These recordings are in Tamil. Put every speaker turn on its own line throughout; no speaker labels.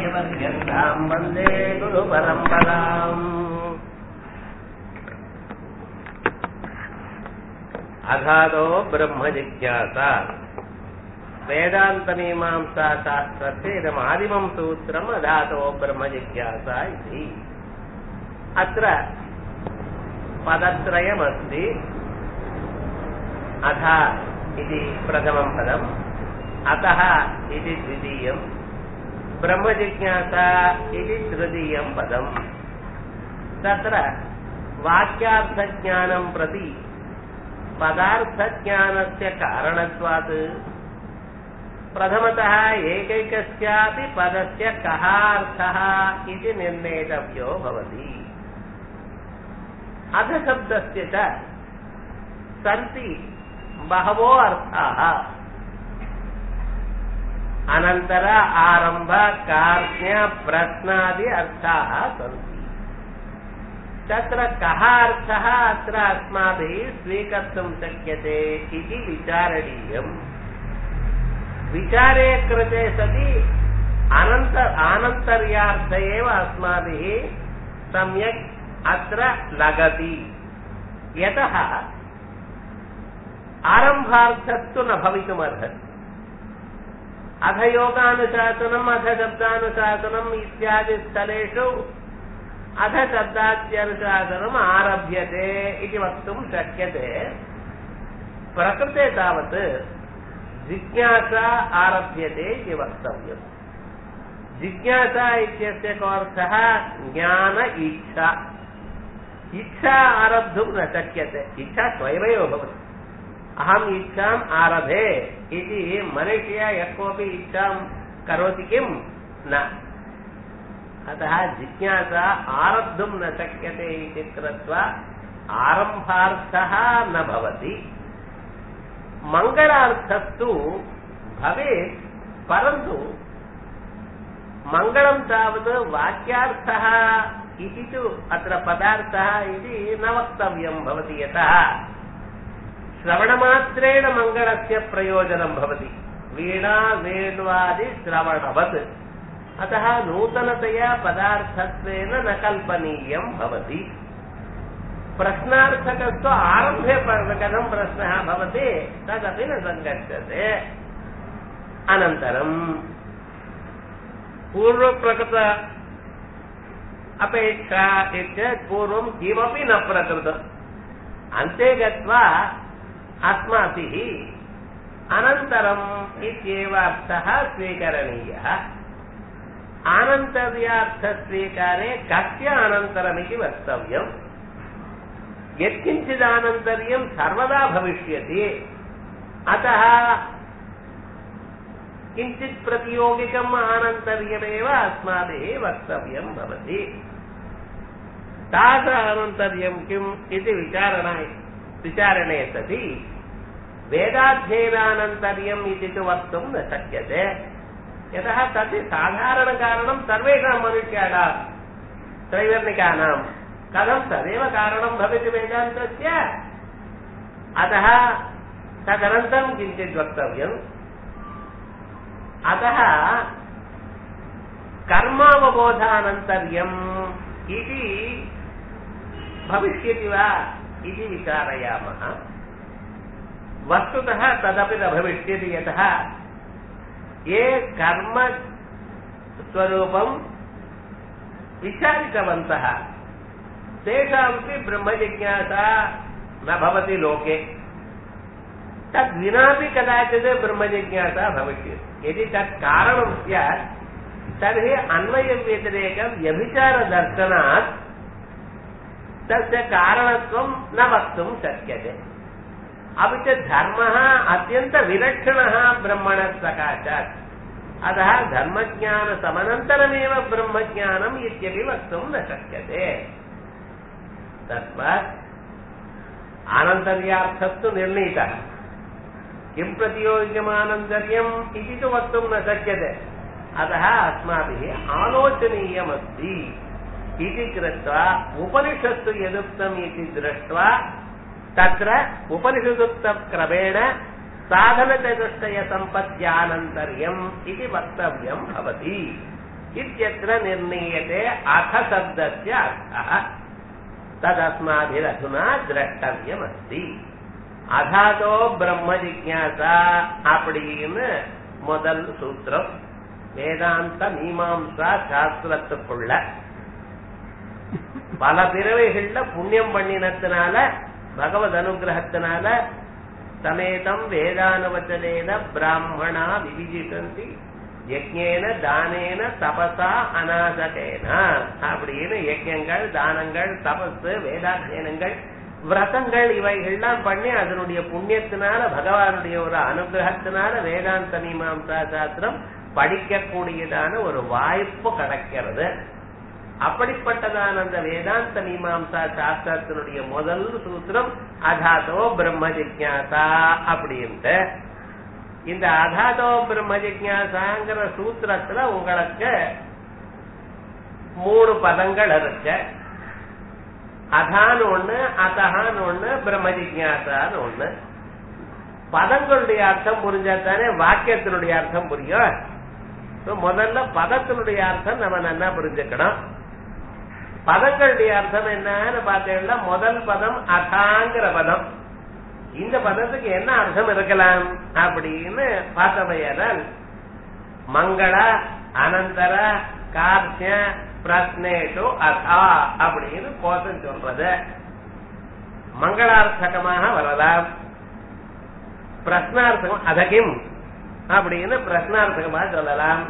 आचार्यपर्यन्ताम् वन्दे गुरुपरम्पराम् अघादो ब्रह्मजिज्ञासा वेदान्तमीमांसाशास्त्रस्य इदम् आदिमम् सूत्रम् अधातो ब्रह्मजिज्ञासा इति अत्र पदत्रयमस्ति अथ इति प्रथमम् पदम् अतः इति द्वितीयम् ब्रह्मजिज्ञासा इति तृतीयम् पदम् तत्र वाक्यार्थज्ञानम् प्रति पदार्थज्ञानस्य कारणत्वात् प्रथमतः एकैकस्यापि पदस्य कः अर्थः इति निर्णेतव्यो भवति अधशब्दस्य च सन्ति बहवो अर्थाः अनन्तर आरम्भ कार्य प्रश्नादि अर्थाः सन्ति तत्र कः अर्थः अत्र अस्माभिः स्वीकर्तुं शक्यते इति विचारणीयम् विचारे कृते सति अनन्त आनन्तर्यार्थ एव अस्माभिः सम्यक् अत्र लगति यतः आरम्भार्थस्तु न भवितुमर्हति अथ योगानुशासनम् अथ शब्दानुशासनम् इत्यादि स्थलेषु अथ शब्दाद्यनुशासनम् आरभ्यते इति वक्तुं शक्यते प्रकृते तावत् जिज्ञासा आरभ्यते इति वक्तव्यम् जिज्ञासा इत्यस्य कोऽर्थः ज्ञान इच्छा इच्छा आरब्धुं न शक्यते इच्छा स्वयमेव भवति अहम् इच्छाम् आरभे इति मनुष्य यः कोऽपि इच्छां करोति किम् न अतः जिज्ञासा आरब्धुं न शक्यते इति कृत्वा आरम्भार्थः न भवति मङ्गलार्थस्तु भवेत् परन्तु मङ्गलं तावत् वाक्यार्थः इति तु अत्र पदार्थः इति न वक्तव्यं भवति यतः श्रवणमात्रेण मङ्गलस्य प्रयोजनं भवति वीणा वेण्वादि श्रवणवत् अतः नूतनतया पदार्थत्वेन न कल्पनीयं भवति प्रश्नार्थकस्तु आरम्भे कथं प्रश्नः भवति तदपि न सङ्गच्छते अनन्तरम् पूर्वप्रकृत अपेक्षा इत्येतत् पूर्वं किमपि न प्रकृतम् अन्ते गत्वा अस्माभिः अनन्तरम् इत्येव अर्थः स्वीकरणीयः आनन्तर्यार्थस्वीकारे कस्य अनन्तरमिति वक्तव्यम् यत्किञ्चिदानन्तर्यं सर्वदा भविष्यति अतः किञ्चित् प्रतियोगिकम् आनन्तर्यमेव अस्माभिः वक्तव्यं भवति तास अनन्तर्यं किम् इति विचारणा विचारणे सति वेदाध्ययनानन्तर्यम् इति तु वक्तुं न शक्यते यतः तत् साधारणकारणं सर्वेषां मनुष्याणां त्रैवर्णिकानां कथं तदेव कारणं भवति वेदान्तस्य अतः तदनन्तरं किञ्चित् वक्तव्यम् अतः कर्मावबोधानन्तर्यम् इति भविष्यति वा इति विचारयामः वस्तुतः तदपि न भविष्यति यतः ये कर्मस्वरूपं विचारितवन्तः तेषामपि ब्रह्मजिज्ञासा न भवति लोके तद्विनापि कदाचित् ब्रह्मजिज्ञासा भविष्यति यदि तत् कारणं स्यात् तर्हि अन्वयव्यतिरेकव्यभिचारदर्शनात् तस्य कारणत्वं न वक्तुं शक्यते अपि च धर्मः अत्यन्तविलक्षणः ब्रह्मणः सकाशात् अतः धर्मज्ञानसमनन्तरमेव ब्रह्मज्ञानम् इत्यपि वक्तुं न शक्यते तस्मात् आनन्तर्यार्थस्तु निर्णीतः किं प्रतियोगिकमानन्तर्यम् इति तु वक्तुं न शक्यते अतः अस्माभिः आलोचनीयमस्ति इति कृत्वा उपनिषत्सु यदुक्तम् इति दृष्ट्वा तत्र उपनिषदुक्तक्रमेण साधनचतुष्टयसम्पत्त्यानन्तर्यम् इति वक्तव्यम् भवति इत्यत्र निर्णीयते अथ शब्दस्य अर्थः तदस्माभिरधुना द्रष्टव्यमस्ति அதாதோ பிரம்ம ஜிக்யாசா அப்படின்னு முதல் சூத்திரம் வேதாந்த மீமாம்சா சாஸ்திரத்துக்குள்ள பல பிறவைகள்ல புண்ணியம் பண்ணினத்தினால பகவத் அனுகிரகத்தினால சமேதம் வேதானுவச்சனேன பிராமணா விவிஜிதந்தி யஜ்ஞேன தானேன தபசா அநாசகேன அப்படின்னு யஜ்யங்கள் தானங்கள் தபசு வேதாத்தியனங்கள் விரதங்கள் இவைகள்லாம் பண்ணி அதனுடைய புண்ணியத்தினால பகவானுடைய ஒரு அனுகிரகத்தினால வேதாந்த மீமாம்சா சாஸ்திரம் படிக்கக்கூடியதான ஒரு வாய்ப்பு கிடைக்கிறது அப்படிப்பட்டதான அந்த வேதாந்த மீமாம்சா சாஸ்திரத்தினுடைய முதல் சூத்திரம் அதாதோ பிரம்ம ஜிக்யாசா அப்படின்ட்டு இந்த அதாதோ பிரம்ம ஜிக்யாசாங்கிற சூத்திரத்துல உங்களுக்கு மூணு பதங்கள் இருக்கு அதான்னு ஒண்ணு அதஹான்னு ஒண்ணு பிரம்ம ஜிக்யாசான்னு ஒண்ணு பதங்களுடைய அர்த்தம் புரிஞ்சா தானே வாக்கியத்தினுடைய அர்த்தம் புரியும் So, முதல்ல பதத்தினுடைய அர்த்தம் நம்ம நல்லா புரிஞ்சுக்கணும் பதங்களுடைய அர்த்தம் என்னன்னு பார்த்தீங்கன்னா முதல் பதம் அதாங்கிற பதம் இந்த பதத்துக்கு என்ன அர்த்தம் இருக்கலாம் அப்படின்னு பார்த்தவையானால் மங்கள அனந்தர கார்த்திய பிரஸ்னேஷு அதா அப்படின்னு கோஷம் சொல்றது மங்களார்த்தகமாக வரலாம் பிரஸ்னார்த்தகம் அதகிம் அப்படின்னு பிரஸ்னார்த்தகமாக சொல்லலாம்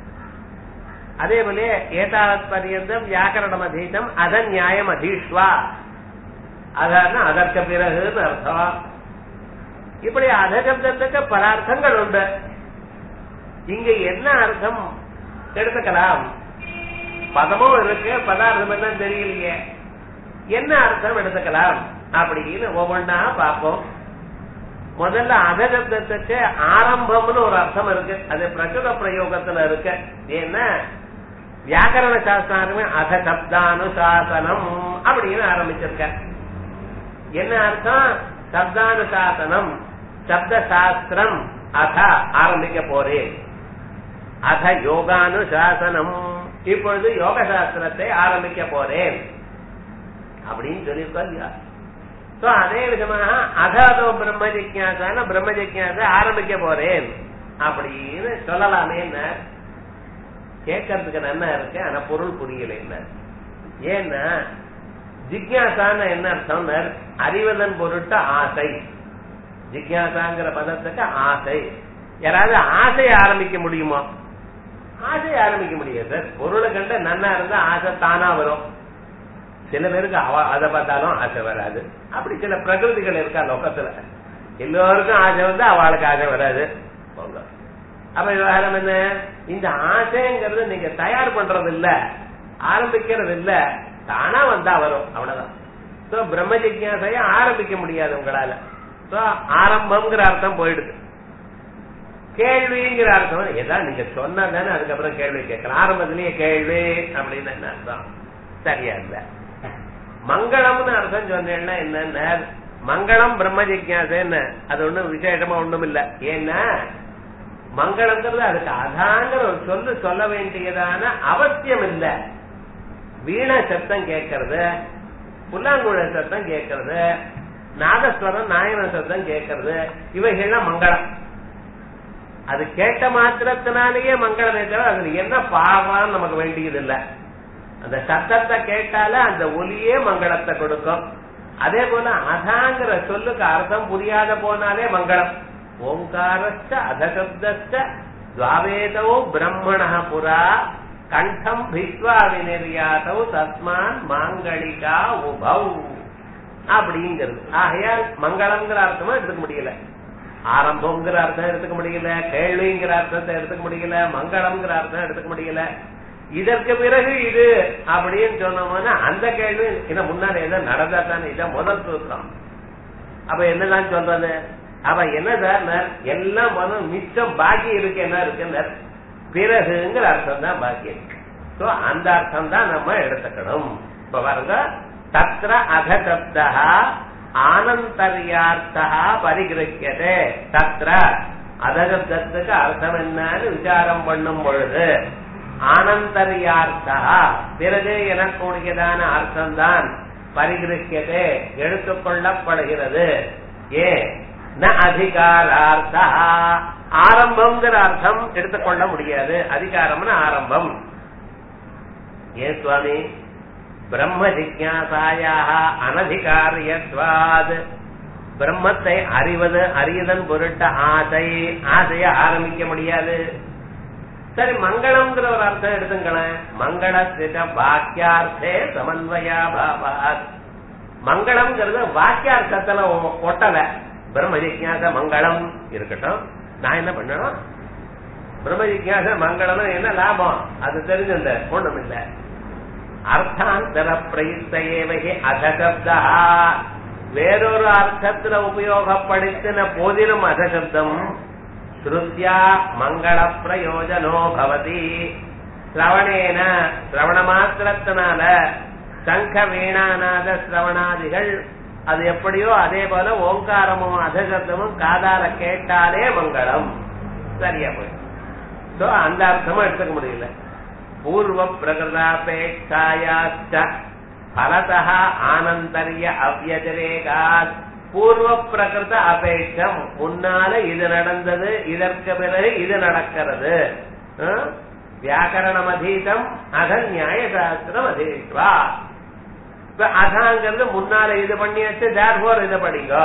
அதே போல ஏதாவது பரியந்தம் வியாக்கரணம் அதீதம் அதன் நியாயம் அதீஷ்வா அதான் அதற்கு பிறகுன்னு அர்த்தம் இப்படி அதசப்தத்துக்கு பல அர்த்தங்கள் உண்டு இங்க என்ன அர்த்தம் எடுத்துக்கலாம் பதமும் இருக்கு பதார்த்தம் என்ன தெரியலையே என்ன அர்த்தம் எடுத்துக்கலாம் அப்படின்னு ஒவ்வொன்றா பார்ப்போம் முதல்ல அதசப்தத்துக்கு ஆரம்பம்னு ஒரு அர்த்தம் இருக்கு அது பிரசுர பிரயோகத்துல இருக்கு ஏன்னா வியாக்கரண சாஸ்திரமே அதசப்தானுசாசனம் அப்படின்னு ஆரம்பிச்சிருக்க என்ன அர்த்தம் சப்தானுசாசனம் சப்த சாஸ்திரம் அத ஆரம்பிக்க போறேன் அத யோகானுசாசனம் இப்பொழுது யோக சாஸ்திரத்தை ஆரம்பிக்க போறேன் அப்படின்னு சொல்லியிருக்கோம் இல்லையா சோ அதே விதமாக அதாதோ பிரம்ம ஜிக்யாசான பிரம்ம ஜிக்யாசா ஆரம்பிக்க போறேன் அப்படின்னு சொல்லலாமே என்ன கேட்கறதுக்கு நல்லா இருக்கு ஆனா பொருள் புரியல என்ன ஏன்னா ஜிக்யாசான என்ன அர்த்தம் அறிவதன் பொருட்டு ஆசை ஜிக்யாசாங்கிற பதத்துக்கு ஆசை யாராவது ஆசையை ஆரம்பிக்க முடியுமா ஆசையை ஆரம்பிக்க முடியாது சார் பொருளை கண்ட நன்னா இருந்தா ஆசை தானா வரும் சில பேருக்கு அவ அதை பார்த்தாலும் ஆசை வராது அப்படி சில பிரகிருதிகள் இருக்கா லோகத்துல எல்லோருக்கும் ஆசை வந்து அவளுக்கு ஆசை வராது போங்க. அப்ப விவகாரம் என்ன இந்த ஆசைங்கிறது நீங்க தயார் பண்றது இல்ல ஆரம்பிக்கிறது இல்ல தானா வந்தா வரும் அவ்வளவுதான் சோ பிரம்ம ஜிக்யாசைய ஆரம்பிக்க முடியாது உங்களால சோ ஆரம்பம்ங்கிற அர்த்தம் போயிடுது கேள்விங்கிற அர்த்தம் ஏதாவது நீங்க சொன்னதானே அதுக்கப்புறம் கேள்வி கேட்கலாம் ஆரம்பத்திலேயே கேள்வி அப்படின்னு என்ன அர்த்தம் சரியா இல்ல மங்களம்னு அர்த்தம் சொன்னேன்னா என்னன்னா மங்களம் பிரம்ம ஜிக்யாசன்னு அது ஒண்ணும் விசேஷமா ஒண்ணும் இல்ல ஏன்னா மங்களம்ங்கிறது அதுக்கு அதாங்கிற ஒரு சொல்லு சொல்ல வேண்டியதான அவசியம் இல்ல வீண சத்தம் கேட்கறது புல்லாங்குழ சத்தம் கேட்கறது நாதஸ்வரம் நாயன சத்தம் கேட்கறது இவைகள்லாம் மங்களம் அது கேட்ட மாத்திரத்தினாலேயே மங்களமே தவிர அதுல என்ன பாவான்னு நமக்கு வேண்டியது இல்ல அந்த சத்தத்தை கேட்டால அந்த ஒலியே மங்களத்தை கொடுக்கும் அதே போல அதாங்கிற சொல்லுக்கு அர்த்தம் புரியாத போனாலே மங்களம் ஓங்காரஸ்ட அதசப்தஸ்ட துவாவேதோ பிரம்மண புரா கண்டம் பிஸ்வா வினிர்யாதௌ தஸ்மான் மாங்கலிகா உபௌ அப்படிங்கிறது ஆகையால் மங்களம்ங்கிற அர்த்தமா எடுத்துக்க முடியல ஆரம்பம்ங்கிற அர்த்தம் எடுத்துக்க முடியல கேள்விங்கிற அர்த்தத்தை எடுத்துக்க முடியல மங்களம்ங்கிற அர்த்தம் எடுத்துக்க முடியல இதற்கு பிறகு இது அப்படின்னு சொன்னோம்னா அந்த கேள்வி என்ன முன்னாடி என்ன நடந்தா தானே இதான் முதல் சூத்திரம் அப்ப என்னதான் சொல்றது அப்ப என்ன சார் எல்லாம் முதல் மிச்சம் பாக்கி இருக்கு என்ன இருக்குன்னு பிறகுங்கிற அர்த்தம் தான் பாக்கி இருக்கு சோ அந்த அர்த்தம் தான் நம்ம எடுத்துக்கணும் இப்ப பாருங்க தத்ர அதசப்தா ஆனந்தர்யார்த்தா பரிகிரக்கியதே தத்ர அதசப்தத்துக்கு அர்த்தம் என்னன்னு விசாரம் பண்ணும் பொழுது ஆனந்தரியார்த்தா பிறகு எனக்கூடியதான அர்த்தம்தான் பரிகிருக்கியதே எடுத்துக்கொள்ளப்படுகிறது ஏ ந அதிகாரார்த்தா ஆரம்பம்ங்கிற அர்த்தம் எடுத்துக்கொள்ள முடியாது அதிகாரம்னு ஆரம்பம் ஏன் சுவாமி பிரம்ம ஜிக்யாசாயாக அனதிகாரியத்வாத் பிரம்மத்தை அறிவது அறியதன் பொருட்ட ஆசை ஆசைய ஆரம்பிக்க முடியாது சரி மங்களம்ங்கிற ஒரு அர்த்தம் எடுத்துங்களேன் மங்களஸ்தித வாக்கியார்த்தே சமன்வயா பாபாத் மங்களம்ங்கிறது வாக்கியார்த்தத்துல ஒ- ஒட்டல பிரம்ம ஜிக்யாச மங்களம் இருக்கட்டும் நான் என்ன பண்ணணும் பிரம்ம ஜிக்யாச மங்களம் என்ன லாபம் அது தெரிஞ்சுந்த ஒண்ணும் இல்ல அர்த்தாந்தர பிரயுக்த ஏவகி அதசப்தா வேறொரு அர்த்தத்துல உபயோகப்படுத்தின போதிலும் அதசப்தம் ஸ்ருத்யா மங்கள பிரயோஜனோ பவதி சிரவணேன சிரவண மாத்திரத்தினால சங்க வீணாநாத சிரவணாதிகள் அது எப்படியோ அதே போல ஓங்காரமும் அதசப்தமும் காதால கேட்டாலே மங்களம் சரியா போய் சோ அந்த அர்த்தமும் எடுத்துக்க முடியல பூர்வ பிரகிருதாபேட்சாயாச்ச பலதா ஆனந்தரிய அவ்யதிரேகாத் பூர்வ பிரகிருத அபேட்சம் முன்னால இது நடந்தது இதற்கு பிறகு இது நடக்கிறது அஹ்? வியாக்கரணம் அதீதம் அகன் நியாய சாஸ்திரம் அதீத்வா இப்ப அதாங்கிறது முன்னால இது பண்ணியாச்சு தேர்ஃபோர் இதை படிங்க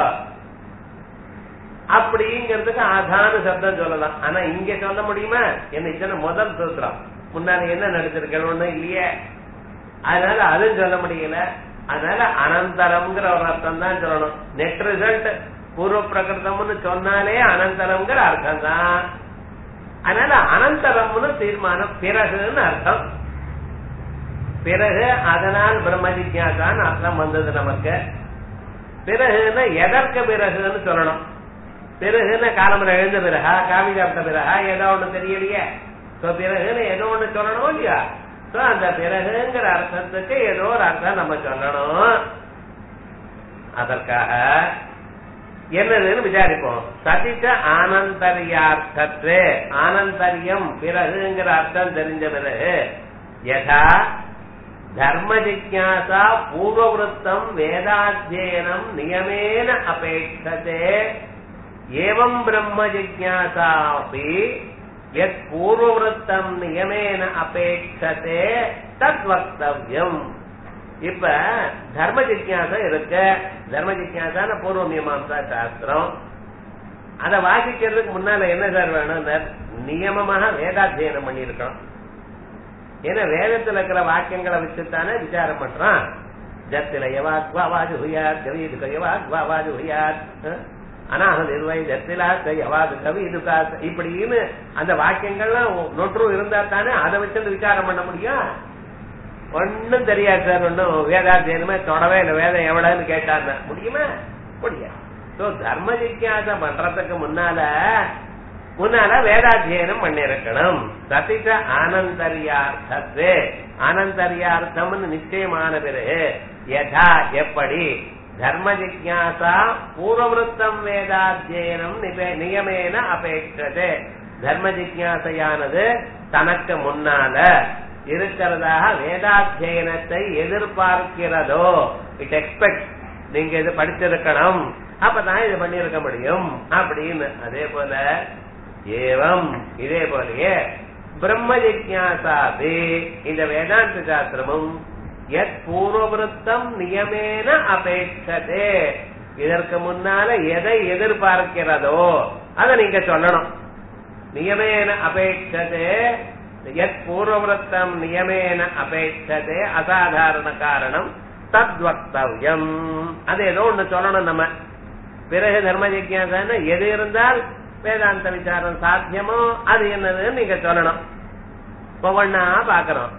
அப்படிங்கிறதுக்கு அதான சப்தம் சொல்லலாம் ஆனா இங்க சொல்ல முடியுமா என்ன இதன முதல் சூத்திரம் முன்னால என்ன நடந்திருக்கணும்னு இல்லையே அதனால அதுவும் சொல்ல முடியல அதனால அனந்தரம்ங்கிற ஒரு அர்த்தம் தான் சொல்லணும் நெட் ரிசல்ட் பூர்வ பிரகிருதம்னு சொன்னாலே அனந்தரம்ங்கிற அர்த்தம் தான் அதனால அனந்தரம்னு தீர்மானம் பிறகுன்னு அர்த்தம் பிறகு அதனால் பிரம்ம ஜிக்யாசான்னு அர்த்தம் வந்தது நமக்கு பிறகுன்னா எதற்கு பிறகுன்னு சொல்லணும் பிறகுன்னு காலம்பரம் எழுந்த பிறகா காவி சாப்பிட்ட பிறகா ஏதோ ஒண்ணு தெரியலையே சோ பிறகுன்னு ஏதோ ஒண்ணு சொல்லணும் இல்லையா சோ அந்த பிறகுங்கிற அர்த்தத்துக்கு ஏதோ ஒரு அர்த்தம் நம்ம சொல்லணும் அதற்காக என்னதுன்னு விசாரிப்போம் சதிச்ச ஆனந்தரியார்த்தத்து ஆனந்தரியம் பிறகுங்கிற அர்த்தம் தெரிஞ்ச பிறகு யதா தர்ம ஜிக்யாசா பூர்வவருத்தம் வேதாத்தியனம் நியமேன அபேட்சதே ஏவம் பிரம்ம ஜிக்யாசாபி யத் பூர்வவருத்தம் நியமேன அபேட்சதே தத் வக்தவ்யம் இப்ப தர்ம ஜிக்யாசா இருக்கு தர்ம ஜிக்யாசான பூர்வ மீமாம்சா சாஸ்திரம் அத வாசிக்கிறதுக்கு முன்னால என்ன சார் வேணும் நியமமாக வேதாத்தியனம் பண்ணியிருக்கணும் ஏன்னா வேதத்துல இருக்கிற வாக்கியங்களை வச்சுத்தானே விசாரம் பண்றான் ஜத்தில யவாத்வாவாது ஹுயாத் கவிது யவாத்வாவாது ஹுயாத் அனாக நிர்வய ஜத்திலா யவாது கவி இதுகா இப்படின்னு அந்த வாக்கியங்கள்லாம் நொற்று இருந்தா தானே அதை வச்சு விசாரம் பண்ண முடியும் ஒன்னும் தெரியாது சார் ஒன்னும் வேதாத்தியனமே தொடவே இல்லை வேதம் எவ்வளவுன்னு கேட்டாங்க முடியுமா முடியாது சோ தர்ம ஜிக்யாசம் பண்றதுக்கு முன்னால முன்னால வேதாத்தியனம் பண்ணிருக்கணும் சதிச ஆனந்தரியார்த்தத்து ஆனந்தரியார்த்தம்னு நிச்சயமான பிறகு யதா எப்படி தர்ம ஜிக்யாசா பூர்வவருத்தம் வேதாத்தியனம் நிபே- நியமேன அபேட்சது தர்ம ஜிக்யாசையானது தனக்கு முன்னால இருக்கிறதாக வேதாத்தியனத்தை எதிர்பார்க்கிறதோ இட் எக்ஸ்பெக்ட் நீங்க இது படிச்சிருக்கணும் அப்பதான் இது பண்ணிருக்க முடியும் அப்படின்னு அதே போல ஏவம் இதே போலயே பிரம்ம ஜிக்யாசாபி இந்த வேதாந்த சாஸ்திரமும் எத் பூர்வவருத்தம் நியமேன அபேட்சதே இதற்கு முன்னால எதை எதிர்பார்க்கிறதோ அதை நீங்க சொல்லணும் நியமேன அபேட்சதே எத் பூர்வவருத்தம் நியமேன அபேட்சதே அசாதாரண காரணம் தத்வக்தவ்யம் அது ஏதோ ஒண்ணு சொல்லணும் நம்ம பிறகு தர்ம ஜிக்யாசான எது இருந்தால் வேதாந்த விசாரம் சாத்தியமோ அது என்னதுன்னு நீங்க சொல்லணும் ஒவ்வொன்னா பாக்கிறோம்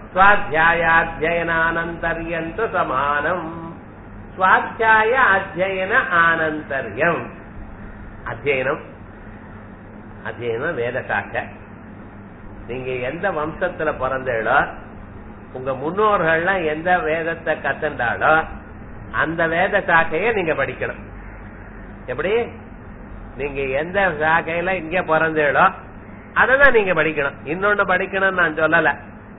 சுவாத்தியாயாத்தியனானந்தரியந்து சமானம் சுவாத்தியாய அத்தியன ஆனந்தரியம் அத்தியனம் அத்தியனம் வேத சாக்க நீங்க எந்த வம்சத்துல பிறந்தீங்களோ உங்க முன்னோர்கள்லாம் எந்த வேதத்தை கத்துண்டாலோ அந்த வேத சாக்கைய நீங்க படிக்கணும் எப்படி நீங்க எந்த சாக்கையில இங்க பிறந்தீங்களோ அததான் நீங்க படிக்கணும் இன்னொன்னு படிக்கணும்னு நான் சொல்லல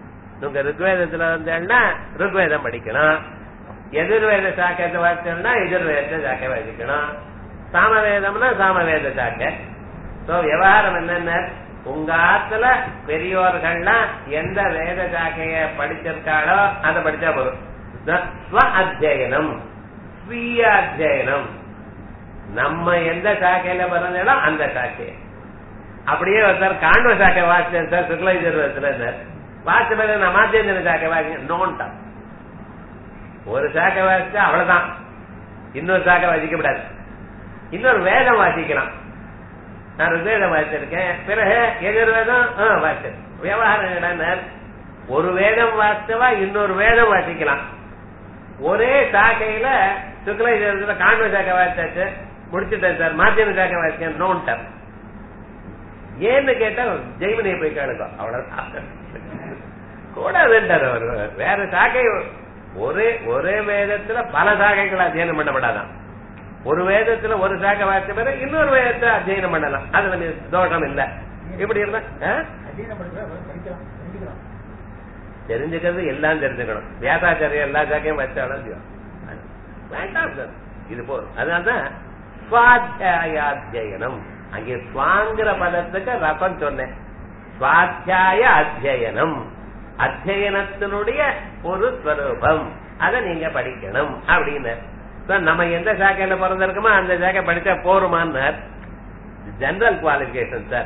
நீங்க ருக்வேதத்துல வந்தேன்னா ருக்வேதம் படிக்கணும் எதிர்வேத சாக்கத்தை வாசிச்சோம்னா எதிர்வேத சாக்கை வாசிக்கணும் சாமவேதம்னா சாமவேத சாக்கை சோ விவகாரம் என்னென்ன உங்க ஆத்துல பெரியோர்கள்லாம் எந்த வேத சாக்கைய படிச்சிருக்காளோ அதை படிச்சா போதும் இதான் ஸ்வ அத்தியனம் ஸ்வீய அத்தியனம் நம்ம எந்த சாக்கையில பிறந்தோ அந்த சாக்கை அப்படியே ஒருத்தர் காண்ப சாக்கை வாசிச்சேன் சார் சுக்லஜர்வத்துல சார் வாசிச்ச பிறகு நான் மாத்தியந்திர சாக்கை வாசி நோன்டா ஒரு சாக்கை வாசிச்சா அவ்வளவுதான் இன்னொரு சாக்கை வாசிக்கப்படாது இன்னொரு வேதம் வாசிக்கலாம் நான் ருக்வேதம் வாசிச்சிருக்கேன் பிறகு எதிர்வேதம் ஆ, வாசிச்சேன் விவகாரம் என்னன்னா ஒரு வேதம் வாசிச்சவா இன்னொரு வேதம் வாசிக்கலாம் ஒரே சாக்கையில சுக்ல காண்ப சாக்கை வாசிச்சாச்சு முடிச்சுட்டேன் சார் மாத்தியம சாக்கை வாசிச்சேன் நோன்ட்டார் ஏன்னு கேட்டா ஜெய்மனியை போய் கேளுங்க அவ்வளவுதான் கூடாதுன்றார் அவர் வேற சாக்கை ஒரே ஒரே வேதத்துல பல சாக்கைகளை அத்தியனம் பண்ணப்படாதான் ஒரு வேதத்துல ஒரு சாக்கை வாசிச்ச பிறகு இன்னொரு வேதத்தை அத்தியனம் பண்ணலாம் அது வந்து தோஷம் இல்ல இப்படி இருந்தா ஆ?
அதையும் நம்ம படிக்கலாம் படிக்கலாம்
தெரிஞ்சுக்கிறது எல்லாம் தெரிஞ்சுக்கணும் வியாசாச்சாரியம் எல்லா சாக்கையும் வச்சாலும் வேண்டாம் சார் இது போதும் அதனால்தான் சுவாத்தியாயாத்தியனம் அங்கே சுவாங்கிற பதத்துக்கு ரசம் சொன்னேன் சுவாத்தியாய அத்தியனம் அத்தியனத்தினுடைய ஒரு ஸ்வரூபம் அதை நீங்க படிக்கணும் அப்படின்னு So, நம்ம எந்த சாக்கையில பிறந்திருக்கோமோ அந்த சாக்கை படிச்சா போருமான்னார் ஜெனரல் குவாலிபிகேஷன் சார்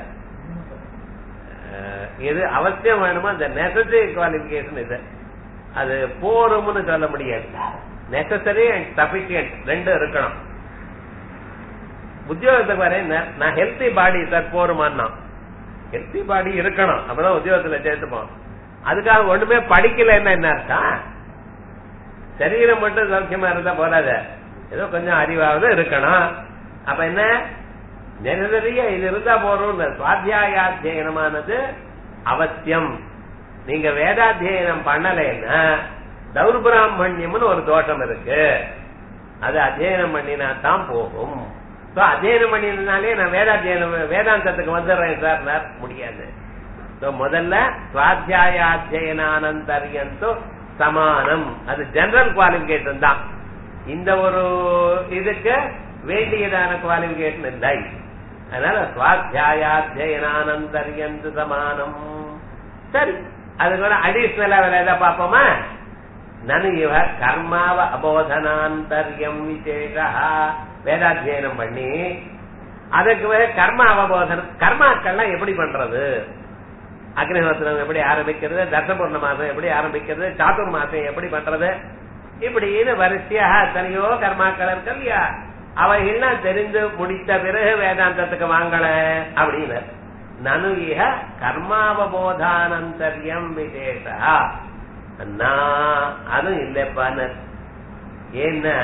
அஹ் எது அவசியம் வேணுமோ அந்த நெசசரி குவாலிபிகேஷன் இது அது போரும்னு சொல்ல முடியாது நெசசரி அண்ட் சபிஷியன்ட் ரெண்டும் இருக்கணும் உத்தியோகத்துக்கு வரேன் நான் ஹெல்த்தி பாடி சார் போருமான்னா ஹெல்த்தி பாடி இருக்கணும் அப்பதான் உத்தியோகத்துல சேர்த்துப்போம் அதுக்காக ஒண்ணுமே படிக்கலன்னா என்ன அர்த்தம் சரீரம் மட்டும் சௌக்கியமா இருந்தா போதாத ஏதோ கொஞ்சம் அறிவாவது இருக்கணும் அப்ப என்ன நெருதறிய இது இருந்தா போறோம் சுவாத்தியாயாத்தியனமானது அவசியம் நீங்க வேதாத்தியனம் பண்ணலைன்னா தௌர்பிராமணியம்னு ஒரு தோஷம் இருக்கு அது அத்தியனம் பண்ணினா தான் போகும் So, அத்தியனம் பண்ணினாலே நான் வேதாத்தியனம் வேதாந்தத்துக்கு வந்துடுறேன் சார் முடியாது So, முதல்ல சுவாத்தியாயாத்தியனானந்தரியந்தோ சமானம் அது ஜெனரல் குவாலிபிகேஷன் தான் இந்த ஒரு இதுக்கு வேண்டியதான குவாலிபிகேஷன் இல்லை அதனால சுவாத்தியாயாத்தியனானந்தரியந்து சமானம் சரி அது கூட அடிஷனலா வேற ஏதாவது பார்ப்போமா நனு இவ கர்மாவ அபோதனாந்தரியம் விசேஷா வேதாத்தியனம் பண்ணி அதுக்கு வேற கர்ம அவபோதனம் கர்மாக்கள்லாம் எப்படி பண்றது அக்னிஹோத்திரம் எப்படி ஆரம்பிக்கிறது தர்சபூர்ண மாசம் எப்படி ஆரம்பிக்கிறது சாத்துர் மாசம் எப்படி பண்றது இப்படின்னு வரிசையாக எத்தனையோ கர்மாக்கள் இருக்கு இல்லையா அவைகள்லாம் தெரிந்து முடித்த பிறகு வேதாந்தத்துக்கு வாங்கல அப்படின்னு நனு இஹ கர்மாவபோதானந்தரியம் விசேஷா நான் அதுவும் இல்லப்பான்னு ஏன்னா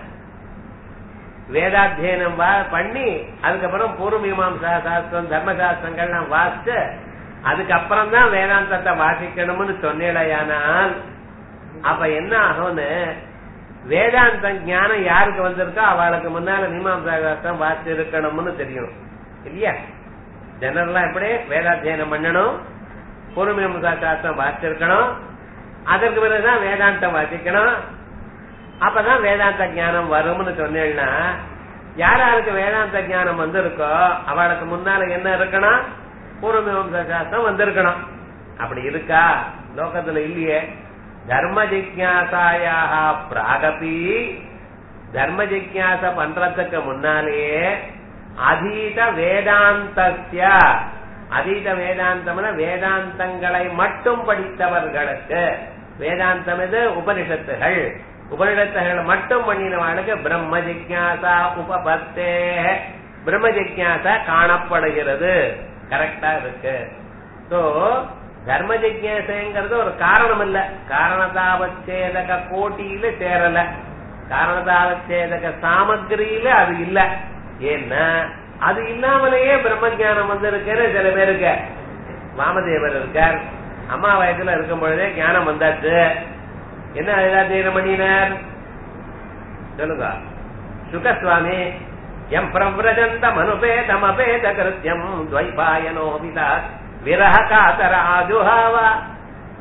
வேதாத்தியனம் வா- பண்ணி அதுக்கப்புறம் பூர்வ மீமாம்சா சாஸ்திரம் தர்மசாஸ்திரங்கள்லாம் வாசிச்சு அதுக்கப்புறம் தான் வேதாந்தத்தை வாசிக்கணும்னு சொன்னேடையானால் அப்ப என்ன ஆகும்னு வேதாந்த ஞானம் யாருக்கு வந்திருக்கோ அவளுக்கு முன்னால மீமாம்சா சாஸ்திரம் வாசிச்சு இருக்கணும்னு தெரியும் இல்லையா ஜெனரலா எப்படி வேதாத்தியனம் பண்ணணும் பூர்வ மீமாம்சா சாஸ்திரம் வாசிச்சிருக்கணும் அதற்கு பிறகுதான் வேதாந்தம் வாசிக்கணும் அப்பதான் வேதாந்த ஞானம் வரும்னு சொன்னேன்னா யார் யாருக்கு வேதாந்த ஞானம் வந்திருக்கோ அவளுக்கு முன்னால என்ன இருக்கணும் பூர்வமீமாம்சா சாஸ்திரம் வந்திருக்கணும் அப்படி இருக்கா லோகத்துல இல்லையே தர்ம ஜிக்யாசாயாக பிராகபி தர்ம ஜிக்யாச பண்றதுக்கு முன்னாலேயே அதீத வேதாந்தஸ்ய அதீத வேதாந்தம்னா வேதாந்தங்களை மட்டும் படித்தவர்களுக்கு வேதாந்தம் இது உபனிஷத்துகள் உபனிஷத்துகள் மட்டும் பண்ணினவாளுக்கு பிரம்ம ஜிக்யாசா உபபத்தே பிரம்ம ஜிக்யாசா காணப்படுகிறது கரெக்டா இருக்கு சோ தர்ம ஜிக்யாசைங்கிறது ஒரு காரணம் இல்ல காரணதாவச்சேதக கோட்டியில சேரல காரணதாவச்சேதக சாமகிரியில அது இல்ல ஏன்னா அது இல்லாமலேயே பிரம்ம ஞானம் வந்து இருக்கிற சில பேருக்கு வாமதேவர் இருக்கார் அம்மா வயசுல இருக்கும் பொழுதே ஞானம் வந்தாச்சு என்ன வேதாத்தியனம் பண்ணினார் சொல்லுங்க சுகசுவாமி எம் பிரவ்ரஜந்த மனுபேதமபேத கிருத்தியம் துவைபாயனோ விதா விரக காதர ஆஜுஹாவ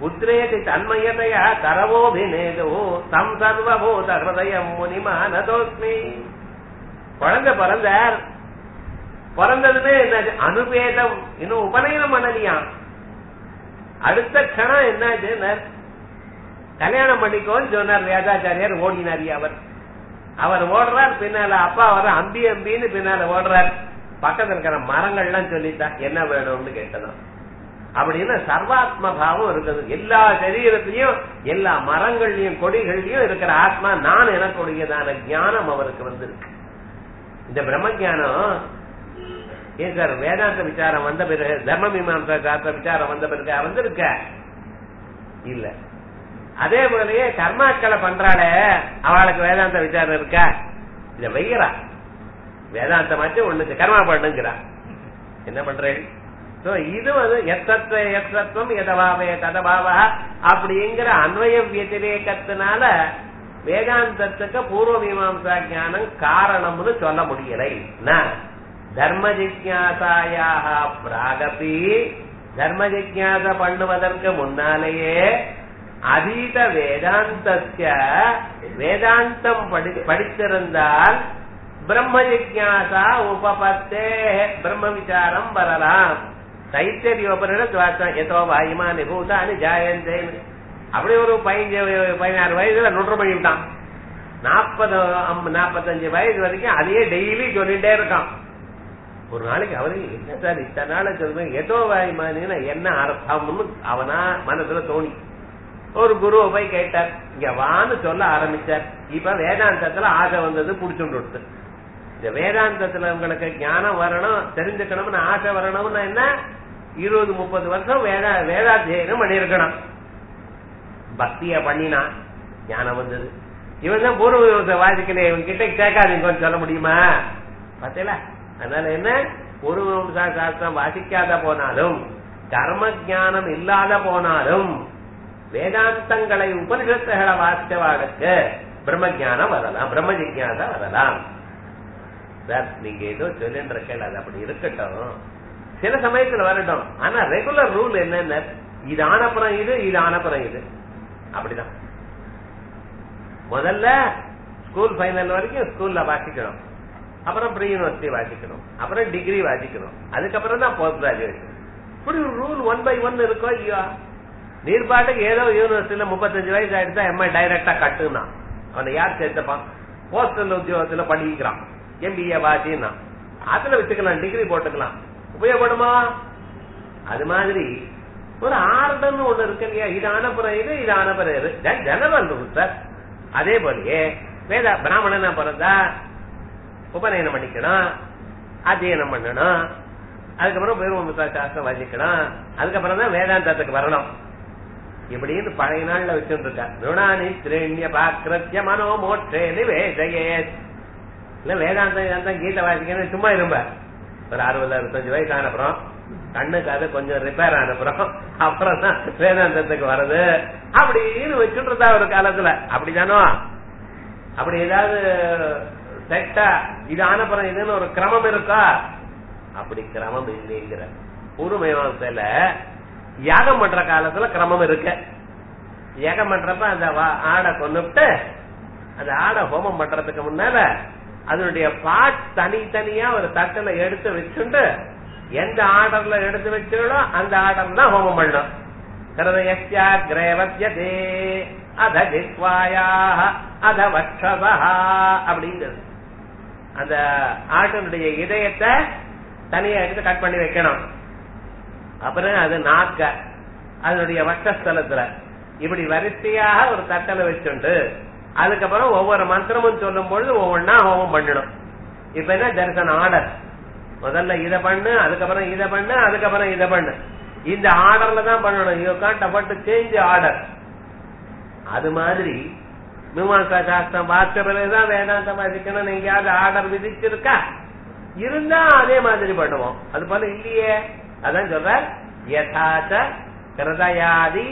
புத்திரேதி தன்மயதையா கரவோபிநேது தம் சர்வபூத ஹிருதயம் முனிமானதோஸ்மி குழந்தை பிறந்தார் பிறந்ததுமே என்ன அனுபேதம் இன்னும் உபநயனம் பண்ணலையாம் அடுத்த க்ஷணம் என்னாச்சு கல்யாணம் பண்ணிக்கோன்னு சொன்னார் வேதாச்சாரியார் ஓடினாரி அவர் அவர் ஓடுறார் பின்னால அப்பா வர அம்பி அம்பின்னு பின்னால ஓடுறார் பக்கத்துல இருக்கிற மரங்கள்லாம் சொல்லித்தான் என்ன வேணும்னு கேட்டதான் அப்படின்னு சர்வாத்ம பாவம் இருக்குது எல்லா சரீரத்திலையும் எல்லா மரங்கள்லயும் கொடிகள்லயும் இருக்கிற ஆத்மா நான் எனக்குடையதான ஞானம் அவருக்கு வந்திருக்கு இந்த பிரம்ம ஞானம் ஏன் சார் வேதாந்த விசாரம் வந்த பிறகு தர்ம மீமாசா சாஸ்திர விசாரம் வந்த பிறகு வந்திருக்க இல்ல அதே போலயே கர்மாக்களை பண்றாளே அவளுக்கு வேதாந்த விசாரம் இருக்கா இத வெய்யறா வேதாந்தமாச்சும் ஒண்ணுக்கு கர்மா பண்ணுங்கிறா என்ன பண்றேன் So, இது வந்து எத்தத்துவ எத்தத்துவம் எதவாவே ததபாவா அப்படிங்கிற அன்வய வியதிரேகத்தினால வேதாந்தத்துக்கு பூர்வ மீமாசா ஞானம் காரணம்னு சொல்ல முடியலை தர்ம ஜிக்யாசாயாக பிராகபி தர்ம ஜிக்யாச பண்ணுவதற்கு முன்னாலேயே அதீத வேதாந்தஸ்ய வேதாந்தம் படி- படித்திருந்தால் பிரம்ம ஜிக்யாசா உபபத்தே பிரம்ம விசாரம் வரலாம் தைத்தரியோபனிடம் வாசம் எதோ வாயுமானி பூதானி ஜாயந்தே அப்படி ஒரு பதினஞ்சு பதினாறு வயசுல நுற்று பண்ணிவிட்டான் நாற்பது நாற்பத்தஞ்சு வயசு வரைக்கும் அதையே டெய்லி சொல்லிட்டே இருக்கான் ஒரு நாளைக்கு அவரு என்ன சார் இத்தனை நாள சொல்லுவேன் எதோ வாயுமானின்னு என்ன அர்த்தம்னு அவனா மனசுல தோணி ஒரு குருவை போய் கேட்டார் இங்க வான்னு சொல்ல ஆரம்பிச்சார் இப்ப வேதாந்தத்துல ஆசை வந்தது புடிச்சுட்டு விடுத்து இந்த வேதாந்தத்துல உங்களுக்கு ஞானம் வரணும் தெரிஞ்சுக்கணும்னு ஆசை வரணும்னு என்ன இருபது முப்பது வருஷம் வேதா வேதாத்தியனம் பண்ணிருக்கணும் பக்திய பண்ணினா ஞானம் வந்தது இவன் தான் பூர்வ விவசாய வாசிக்கல இவன் கிட்ட கேட்காதீங்கன்னு சொல்ல முடியுமா பார்த்தீங்களா அதனால என்ன பூர்வ விவசாய சாஸ்திரம் வாசிக்காத போனாலும் கர்ம ஞானம் இல்லாத போனாலும் வேதாந்தங்களை உபனிஷத்துகளை வாசித்தவாளுக்கு பிரம்ம ஞானம் வரலாம் பிரம்ம ஜிக்யாசா வரலாம் சார் நீங்க ஏதோ சொல்லிட்டு இருக்கல அது அப்படி இருக்கட்டும் சில சமயத்துல வரட்டும் ஆனா ரெகுலர் ரூல் என்னென்ன இது ஆனப்புறம் இது இது ஆனப்புறம் இது அப்படிதான் முதல்ல ஸ்கூல் ஃபைனல் வரைக்கும் ஸ்கூல்ல வாசிக்கணும் அப்புறம் ப்ரீ யூனிவர்சிட்டி வாசிக்கணும் அப்புறம் டிகிரி வாசிக்கணும் அதுக்கப்புறம் தான் போஸ்ட் கிராஜுவேஷன் இப்படி ஒரு ரூல் ஒன் பை ஒன் இருக்கோ ஐயோ நீர் பாட்டுக்கு ஏதோ யூனிவர்சிட்டியில முப்பத்தஞ்சு வயசு ஆயிடுச்சா எம்ஐ டைரக்டா கட்டுனா அவனை யார் சேர்த்துப்பான் போஸ்டல் உத்தியோகத்துல படிக்கிறான் எம்பிஏ வாசின்னா அதுல வச்சுக்கலாம் டிகிரி போட்டுக்கலாம் உபயோகப்படுமா அது மாதிரி ஒரு ஆர்டர்னு ஒண்ணு இருக்கு இல்லையா இது அனுப்புறம் இது இது அனுப்புறம் இது ஜெனரல் ரூல் சார் அதே போலயே வேத பிராமணனா பிறந்தா உபநயனம் பண்ணிக்கணும் அத்தியனம் பண்ணணும் அதுக்கப்புறம் பூர்வ சாஸ்திரம் வாசிக்கணும் அதுக்கப்புறம் தான் வேதாந்தத்துக்கு வரணும் இப்படின்னு பழைய நாள்ல வச்சுட்டு இருக்கா ருணானி திரேண்ய பாக்கிரத்திய மனோ மோட்சே நிவேசையே இல்ல வேதாந்தம் வேதாந்தம் கீதை வாசிக்கணும் சும்மா இரும்ப ஒரு அறுபது அறுபத்தஞ்சு வயசு ஆனப்புறம் கண்ணுக்கு அது கொஞ்சம் ரிப்பேர் ஆனப்புறம் அப்புறம் தான் வேதாந்தத்துக்கு வர்றது அப்படின்னு வச்சுட்டு இருந்தா ஒரு காலத்துல அப்படிதானோ அப்படி ஏதாவது செட்டா இது ஆனப்புறம் இதுன்னு ஒரு கிரமம் இருக்கா அப்படி கிரமம் இல்லைங்கிற பூர்வமயமாசையில யாகம் பண்ற காலத்துல கிரமம் இருக்கு யாகம் பண்றப்ப அந்த வா- ஆடை கொண்டுட்டு அந்த ஆடை ஹோமம் பண்றதுக்கு முன்னால அதனுடைய பாட் தனித்தனியா ஒரு தட்டுல எடுத்து வச்சுண்டு எந்த ஆர்டர்ல எடுத்து வச்சுகளோ அந்த ஆர்டர் தான் ஹோமம் பண்ணும் ஹிருதயஸ்யா கிரேவத்யதே அத ஜிக்வாயா அத வட்சதா அப்படிங்கிறது அந்த ஆட்டினுடைய இதயத்தை தனியா எடுத்து கட் பண்ணி வைக்கணும் அப்புறம் அது நாக்க அதனுடைய வட்டஸ்தலத்துல இப்படி வரிசையாக ஒரு தட்டல வச்சுண்டு அதுக்கப்புறம் ஒவ்வொரு மந்திரமும் சொல்லும் பொழுது ஒவ்வொன்னா ஹோமம் பண்ணணும் இப்ப என்ன தரிசன ஆர்டர் முதல்ல இத பண்ணு அதுக்கப்புறம் இத பண்ணு அதுக்கப்புறம் இத பண்ணு இந்த ஆர்டர்ல தான் பண்ணணும் you can't about to change order அது மாதிரி மீமாசா சாஸ்திரம் பார்த்த பிறகுதான் வேதாந்தம் வாசிக்கணும் எங்கேயாவது ஆர்டர் விதிச்சிருக்கா இருந்தா அதே மாதிரி பண்ணுவோம் அது போல இல்லையே அதான் சொல்ற யதாச்ச கிருதயாதி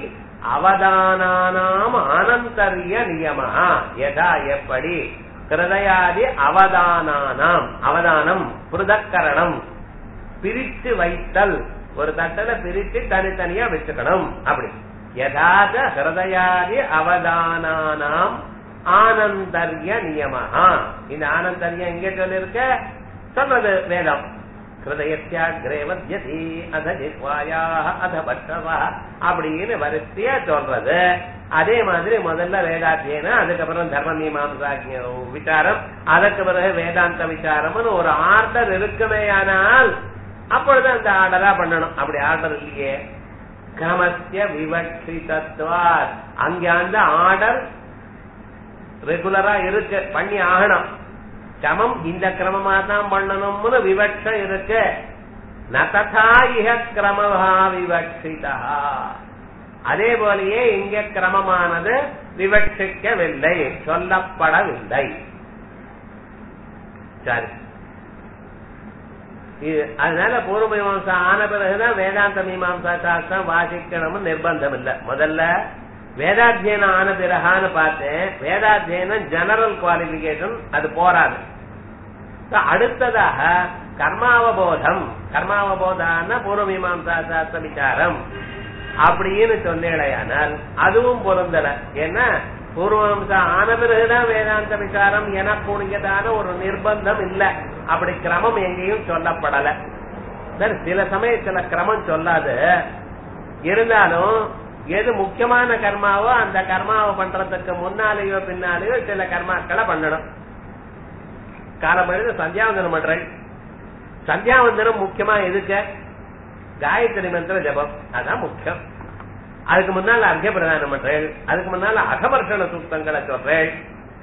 அவதானானாம் ஆனந்தரிய நியமா யதா எப்படி கிருதயாதி அவதானானாம் அவதானம் புருதக்கரணம் பிரித்து வைத்தல் ஒரு தட்டல பிரித்து தனித்தனியா வச்சுக்கணும் அப்படி யதாத ஹிருதயாதி அவதானானாம் ஆனந்தர்ய நியமஹா இந்த ஆனந்தர்யம் எங்க சொல்லிருக்க சொல்றது வேதம் ஹிருதயத்தியாகிரேவத்யதி அத ஜிஹ்வாயாக அத பட்சவா அப்படின்னு வரிசையா சொல்றது அதே மாதிரி முதல்ல வேதாத்தியனம் அதுக்கப்புறம் தர்ம மீமாம்சா விசாரம் அதுக்கு பிறகு வேதாந்த விசாரம்னு ஒரு ஆர்டர் இருக்குமேயானால் அப்பொழுது அந்த ஆர்டரா பண்ணணும் அப்படி ஆர்டர் இல்லையே கிரமஸ்ய விவக்ஷிதத்வார் அங்க அந்த ஆர்டர் ரெகுலரா இருக்கு பண்ணி ஆகணும் கிரமம் இந்த கிரமமா தான் பண்ணணும்னு விவக்ஷம் இருக்கு நததா இஹ கிரமஹா விவக்ஷிதா அதே போலயே இங்க கிரமமானது விவட்சிக்கவில்லை சொல்லப்படவில்லை சரி இது- அதனால பூர்வ மீமாம்சா ஆன பிறகுதான் வேதாந்த மீமாம்சா சாஸ்திரம் வாசிக்கணும்னு நிர்பந்தம் இல்ல முதல்ல வேதாத்தியனம் ஆன பிறகான்னு பார்த்தேன் வேதாத்தியனம் ஜெனரல் குவாலிபிகேஷன் அது போராது So, அடுத்ததாக கர்மாவபோதம் கர்மாவபோதான பூர்வ மீமாம்சா சாஸ்திர விசாரம் அப்படின்னு சொன்னேடையானால் அதுவும் பொருந்தல ஏன்னா பூர்வம்சா ஆன பிறகுதான் வேதாந்த விசாரம் எனக்கூடியதான ஒரு நிர்பந்தம் இல்ல அப்படி கிரமம் எங்கேயும் சொல்லப்படல சரி, சில சமயத்துல கிரமம் சொல்லாது இருந்தாலும் எது முக்கியமான கர்மாவோ அந்த கர்மாவை பண்றதுக்கு முன்னாலேயோ பின்னாலேயோ சில கர்மாக்களை பண்ணணும் காலமழிந்து சந்தியாவந்தனம் பண்றேன் சந்தியாவந்தனம் முக்கியமா எதுக்கு காயத்ரி மந்திர ஜபம் அதான் முக்கியம் அதுக்கு முன்னால அர்க்க பிரதானம் பண்றேன் அதுக்கு முன்னால அகவர்ஷண சூக்தங்களை சொல்றேன்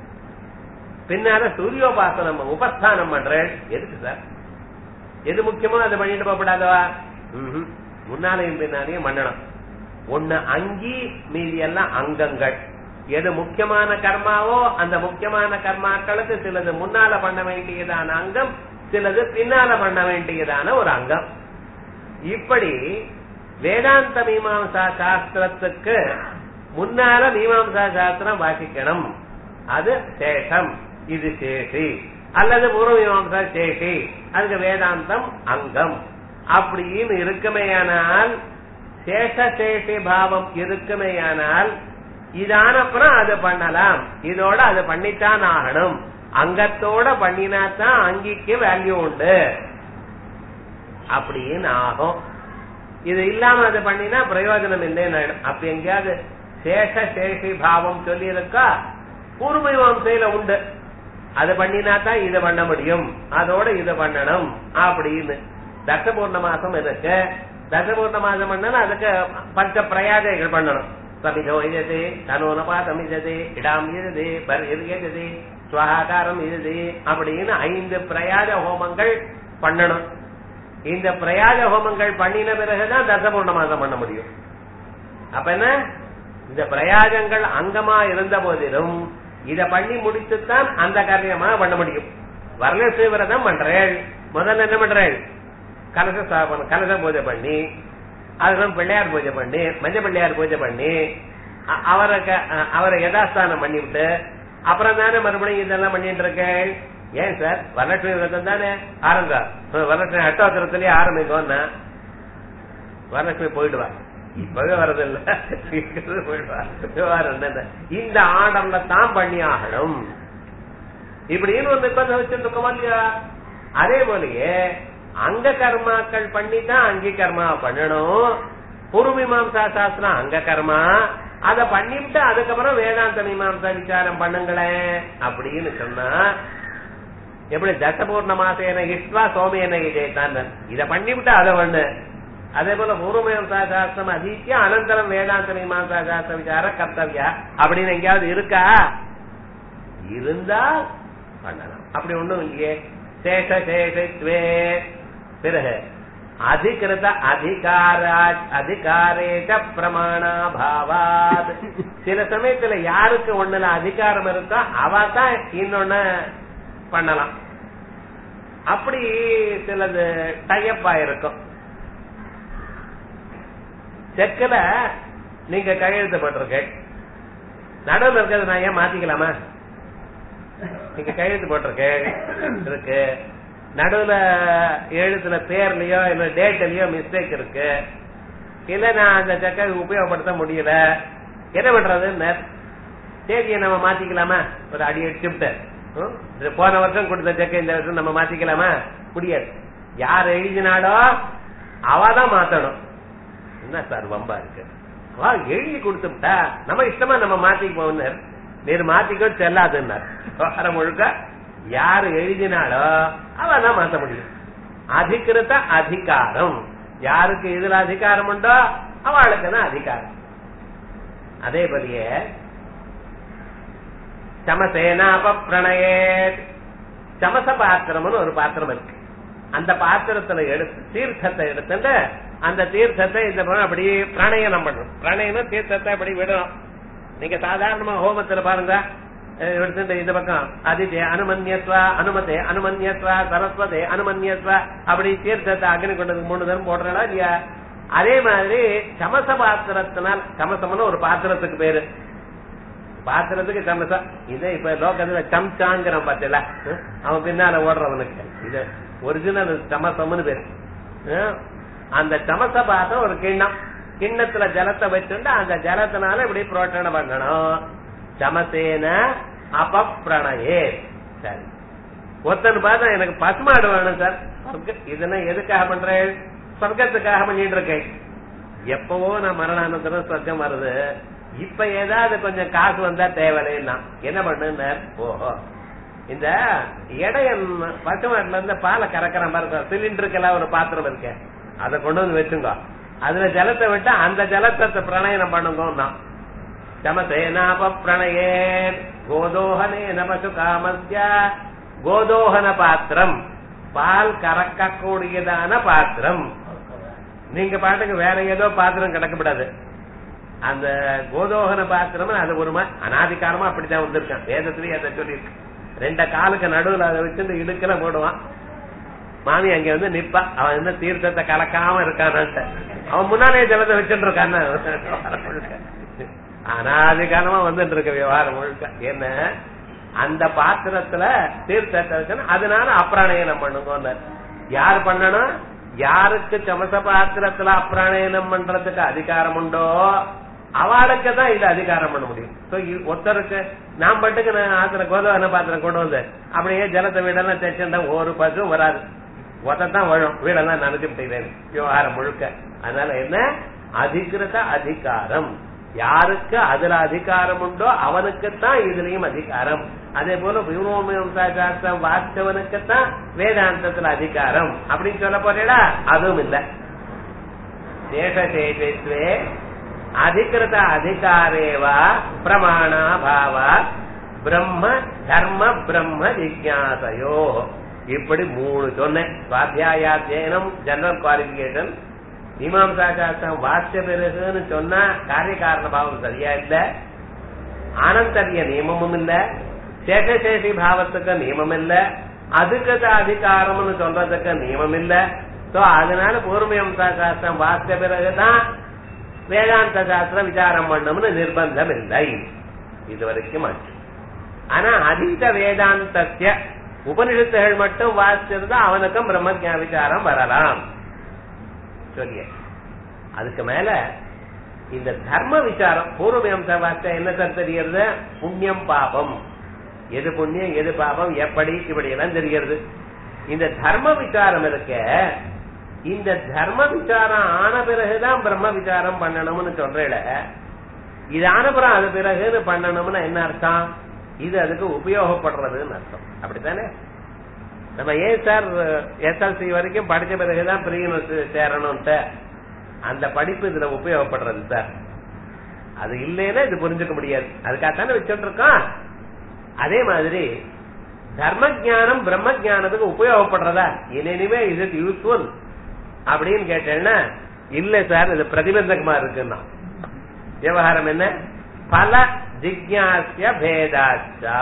பின்னால சூரியோபாசனம் உபஸ்தானம் பண்றேன் எதுக்கு சார் எது முக்கியமோ அதை பண்ணிட்டு போகப்படாதவா ம்ஹும். முன்னாலையும் பின்னாலையும் பண்ணணும் ஒண்ணு அங்கி மீதி எல்லாம் அங்கங்கள் எது முக்கியமான கர்மாவோ அந்த முக்கியமான கர்மாக்களுக்கு சிலது முன்னால பண்ண வேண்டியதான அங்கம் சிலது பின்னால பண்ண வேண்டியதான ஒரு அங்கம் இப்படி வேதாந்த மீமாம்சா சாஸ்திரத்துக்கு முன்னால மீமாம்சா சாஸ்திரம் வாசிக்கணும் அது சேஷம் இது சேஷி அல்லது பூர்வ மீமாம்சா சேஷி அதுக்கு வேதாந்தம் அங்கம் அப்படின்னு இருக்குமேயானால் சேஷ சேஷி பாவம் இருக்குமேயானால் இதானப்புறம் அது பண்ணலாம் இதோட அது பண்ணித்தான் ஆகணும் அங்கத்தோட பண்ணினாத்தான் அங்கிக்கு வேல்யூ உண்டு அப்படின்னு ஆகும் இது இல்லாம அது பண்ணினா பிரயோஜனம் இல்லைன்னு ஆயிடும். அப்ப எங்கேயாவது சேஷ சேஷி பாவம் சொல்லி இருக்கா பூர்வ வம்சையில உண்டு அது பண்ணினா தான் இதை பண்ண முடியும் அதோட இதை பண்ணணும் அப்படின்னு தசபூர்ண மாசம் இருக்கு தசபூர்ண மாசம் பண்ணா அதுக்கு பஞ்ச பிரயாதைகள் பண்ணணும் சமிதோ இதது தனோனபாதம் இதது இடாம் இதது பர் இதது சுவாகாரம் இதது அப்படின்னு ஐந்து பிரயாத ஹோமங்கள் பண்ணணும் இந்த பிரயாத ஹோமங்கள் பண்ணின பிறகுதான் தசபூர்ண மாசம் பண்ண முடியும் அப்ப என்ன இந்த பிரயாகங்கள் அங்கமா இருந்த போதிலும் இத பண்ணி முடித்துத்தான் அந்த காரியமா பண்ண முடியும் வரலட்சுமி விரதம் பண்றேன் முதல்ல என்ன பண்றேன் கலச ஸ்தாபனம் கலச பூஜை பண்ணி அதுக்கப்புறம் பிள்ளையார் பூஜை பண்ணி மஞ்சள் பிள்ளையார் பூஜை பண்ணி அ- அவரை க- அ- அவரை யதாஸ்தானம் பண்ணி விட்டு அப்புறம் தானே மறுபடியும் இதெல்லாம் பண்ணிட்டு இருக்கேன் ஏன் சார் வரலட்சுமி விரதம் தானே ஆரம்ப வரலட்சுமி அட்டோத்திரத்திலேயே ஆரம்பிக்கும்னா வரலட்சுமி போயிடுவா இப்பவே வரதில்ல சீக்கிரம் போயிடுவா விவகாரம் என்னது? இந்த ஆர்டர்ல தான் பண்ணி ஆகணும் இப்படின்னு ஒரு நிர்பந்தம் வச்சிருக்கோமா இல்லையா அதே போலயே அங்க கர்மாக்கள் பண்ணி தான் அங்கி கர்மா பண்ணணும் பூர்வ மீமாம்சா சாஸ்திரம் அங்க கர்மா அத பண்ணிவிட்டு அதுக்கப்புறம் வேதாந்த மீமாம்சா விசாரம் பண்ணுங்களேன் அப்படின்னு சொன்னா எப்படி தசபூர்ண மாசேன இஷ்வா சோமேன விஜயத்தான் இத பண்ணிவிட்டு அதை பண்ணு அதே போல பூர்வமீமாம்சா சாஸ்திரம் அதித்திய அனந்தரம் வேதாந்த மீமாம்சா சாஸ்திர விசார கர்த்தவியா அப்படின்னு எங்கேயாவது இருக்கா இருந்தா பண்ணலாம் அப்படி ஒண்ணும் இல்லையே சேஷ சேஷத்வே பிறகு அதிகிருத அதிகாரா அதிகாரேக பிரமாணாபாவாத் சில சமயத்துல யாருக்கு ஒண்ணுல அதிகாரம் இருக்கோ அவ தான் இன்னொன்னு பண்ணலாம் அப்படி சிலது டைப்பா இருக்கும் செக்குல நீங்க கையெழுத்து போட்டிருக்க நடுவில் இருக்கிறது நான் ஏன் மாத்திக்கலாமா நீங்க கையெழுத்து போட்டிருக்கேன் இருக்கு நடுவுல எழுத்துல பேர்லயோ இல்ல டேட்லயோ மிஸ்டேக் இருக்கு இல்ல நான் அந்த செக்கை உபயோகப்படுத்த முடியல என்ன பண்றதுன்னு தேதியை நம்ம மாத்திக்கலாமா ஒரு அடி அடிச்சுட்டு ம்? இது போன வருஷம் கொடுத்த செக்கை இந்த வருஷம் நம்ம மாத்திக்கலாமா முடியாது யார் எழுதினாலோ அவ தான் மாத்தணும் என்ன சார் வம்பா இருக்கு அவ எழுதி கொடுத்துட்டா நம்ம இஷ்டமா நம்ம மாத்திக்குவோம் நீர் மாத்திக்கோ செல்லாதுன்னார் வாரம் முழுக்க யாரு எழுதினாலோ அவ தான் மாத்த முடியும் அதிகிருத்த அதிகாரம் யாருக்கு இதுல அதிகாரம் உண்டோ அவளுக்கு தான் அதிகாரம் அதே போலியே சமசேனாப பிரணயே சமச பாத்திரம்னு ஒரு பாத்திரம் இருக்கு அந்த பாத்திரத்துல எடுத்து தீர்த்தத்தை எடுத்துட்டு அந்த தீர்த்தத்தை இந்த பக்கம் அப்படியே பிரணயனம் பண்ணணும் பிரணயனம் தீர்த்தத்தை அப்படி விடணும் நீங்க சாதாரணமா ஹோமத்துல பாருங்க அஹ் எடுத்துட்டு இந்த பக்கம் அதிதே அனுமன்யத்வா அனுமதே அனுமன்யத்வா சரஸ்வதே அனுமன்யத்வா அப்படி தீர்த்தத்தை அக்னி கொண்டதுக்கு மூணு தரம் போடுறா இல்லையா அதே மாதிரி சமச பாத்திரத்தினால் சமசம்னு ஒரு பாத்திரத்துக்கு பேரு பாத்திரத்துக்கு சமசம் இது இப்ப லோகத்துல சம்சாங்கிறான் பாத்தீங்களா ஹம்? அவன் பின்னால ஓடுறவனுக்கு இது ஒரிஜினல் சமசம்னு பேரு ஹம்? அந்த சமச பாத்திரம் ஒரு கிண்ணம் கிண்ணத்துல ஜலத்தை வச்சுட்டு அந்த ஜலத்தினால இப்படி புரோட்டனை பண்ணணும் சமசேன அபப்பிரணயே சரி ஒருத்தன் பார்த்தா எனக்கு பசுமாடு வேணும் சார் சொர்க்க- இதெல்லாம் எதுக்காக பண்றேன் சொர்க்கத்துக்காக பண்ணிட்டு இருக்கேன் எப்பவோ நான் மரணானந்தரம் சொர்க்கம் வருது இப்ப ஏதாவது கொஞ்சம் காசு வந்தா தேவையில்லைன்னா என்ன பண்ணுன்னு ஓஹோ இந்த இடையன் பசுமாட்டுல இருந்து பாலை கறக்கிற மாதிரி இருக்கும் சிலிண்டருக்கெல்லாம் ஒரு பாத்திரம் இருக்கு அதை கொண்டு வந்து வச்சுங்க அதுல ஜலத்தை விட்டு அந்த ஜலத்தை பிரணயனம் பண்ணுங்கன்னா சமசேனாப பிரணயே கோதோகனே நமசு காமஸ்ய கோதோகன பாத்திரம் பால் கறக்கக்கூடியதான பாத்திரம் நீங்க பாட்டுக்கு வேற ஏதோ பாத்திரம் கிடக்கப்படாது அந்த கோதோகன பாத்திரம் அது ஒரு மா- அனாதிகாரமா அப்படித்தான் வந்திருக்கான் வேதத்திலேயே அதை சொல்லியிருக்கு ரெண்ட காலுக்கு நடுவுல அதை வச்சு இடுக்கல போடுவான் மாமி அங்க வந்து நிப்பா அவன் என்ன தீர்த்தத்தை கலக்காம இருக்கானான்ட்டு அவன் முன்னாலே ஜலத்தை வச்சுட்டு இருக்கான்னு அனாதிகாரமா வந்துட்டு இருக்க விவகாரம் முழுக்க என்ன அந்த பாத்திரத்துல தீர்த்தத்தை வச்சு அதனால அப்பிராணயனம் பண்ணுங்க யார் பண்ணணும் யாருக்கு சமச பாத்திரத்துல அப்பிராணயனம் பண்றதுக்கு அதிகாரம் உண்டோ அவளுக்கு தான் இது அதிகாரம் பண்ண முடியும் So, இ- ஒருத்தருக்கு நான் பட்டுக்கு நான் ஆத்துல கோதவன பாத்திரம் கொண்டு வந்து அப்படியே ஜலத்தை வீடெல்லாம் தைச்சுட்டா ஒரு பசு வராது ஒத்தான் வழும் வீடெல்லாம் நினைச்சு விட்டுக்கிறேன் விவகாரம் முழுக்க அதனால என்ன அதிகிருத அதிகாரம் யாருக்கு அதுல அதிகாரம் உண்டோ அவனுக்குத்தான் இதுலயும் அதிகாரம் அதே போல விமோமியம்சாச்சாரம் வாஸ்தவனுக்குத்தான் வேதாந்தத்துல அதிகாரம் அப்படின்னு சொல்ல போறீங்களா அதுவும் இல்ல தேசசேஷத்வே அதிகிருத அதிகாரேவா பிரமாணாபாவா பிரம்ம தர்ம பிரம்ம ஜிக்யாசையோ இப்படி மூணு சொன்னேன் சுவாத்தியாயாத்தியனம் ஜெனரல் குவாலிபிகேஷன் மீமாம்சா சாஸ்திரம் வாசிய பிறகுன்னு சொன்னா காரிய காரண பாவம் சரியா இல்ல ஆனந்தரிய நியமமும் இல்ல சேஷசேஷி பாவத்துக்கு நியமம் இல்ல அதுக்கு அதிகாரம்னு சொல்றதுக்கு நியமம் இல்ல சோ அதனால பூர்வமீமாம்சா சாஸ்திரம் வாசிய பிறகுதான் வேதாந்த சாஸ்திரம் விசாரம் பண்ணணும்னு நிர்பந்தம் இல்லை இது வரைக்கும் ஆச்சு ஆனா அதீத வேதாந்தத்திய உபனிஷத்துகள் மட்டும் வாசிச்சிருந்தா அவனுக்கும் பிரம்ம ஞான விசாரம் வரலாம் சொல்லிய அதுக்கு மேல இந்த தர்ம விசாரம் பூர்வமீமாம்சா வார்த்தை என்ன சார் தெரியறது புண்ணியம் பாபம் எது புண்ணியம் எது பாபம் எப்படி இப்படி எல்லாம் தெரிகிறது இந்த தர்ம விசாரம் இருக்க இந்த தர்ம விசாரம் ஆன பிறகுதான் பிரம்ம விசாரம் பண்ணணும்னு சொல்றேல இது ஆனப்புறம் அது பிறகுன்னு பண்ணணும்னு என்ன அர்த்தம் இது அதுக்கு உபயோகப்படுறதுன்னு அர்த்தம் அப்படித்தானே நம்ம ஏன் சார் எஸ்எல்சி வரைக்கும் படிச்ச பிறகுதான் ப்ரீ சேரணும்ட்டு அந்த படிப்பு இதுல உபயோகப்படுறது சார் அது இல்லைன்னா இது புரிஞ்சுக்க முடியாது அதுக்காகத்தானே வச்சுட்டு இருக்கோம் அதே மாதிரி தர்ம ஜானம் பிரம்ம ஜானத்துக்கு உபயோகப்படுறதா இனிமே இது யூஸ்ஃபுல் அப்படின்னு கேட்டேன்னா இல்ல சார் இது பிரதிபந்தகமா இருக்குன்னா விவகாரம் என்ன பல ஜிக்யாசிய பேதாச்சா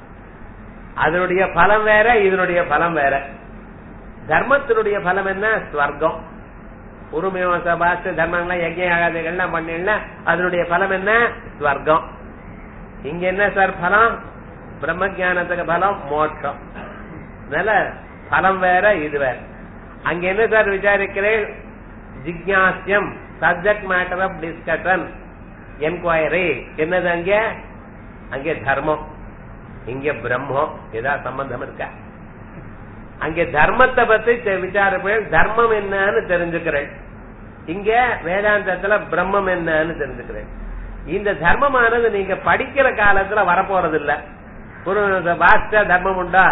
அதனுடைய பலம் வேற இதனுடைய பலம் வேற தர்மத்தினுடைய பலம் என்ன ஸ்வர்க்கம் உருமேவச பாஸ்து தர்மங்கள்லாம் யஜ்ய யாகாதிகள்லாம் பண்ணீங்கன்னா அதனுடைய பலம் என்ன ஸ்வர்க்கம் இங்க என்ன சார் பலம் பிரம்ம ஜானத்துக்கு பலம் மோட்சம் அதனால பலம் வேற இது வேற அங்க என்ன சார் விசாரிக்கிறேன் ஜிக்யாசியம் subject matter of discussion enquiry என்னது அங்க அங்கே தர்மம் இங்க பிரம்மம் ஏதாவது சம்பந்தம் இருக்கா அங்கே தர்மத்தை பத்தி தெ- விசாரிப்பேன் தர்மம் என்னன்னு தெரிஞ்சுக்கிறேன் இங்க வேதாந்தத்துல பிரம்மம் என்னன்னு தெரிஞ்சுக்கிறேன் இந்த தர்மமானது நீங்க படிக்கிற காலத்துல வரப்போறது இல்ல ஒரு வாஸ்த தர்மம் உண்டா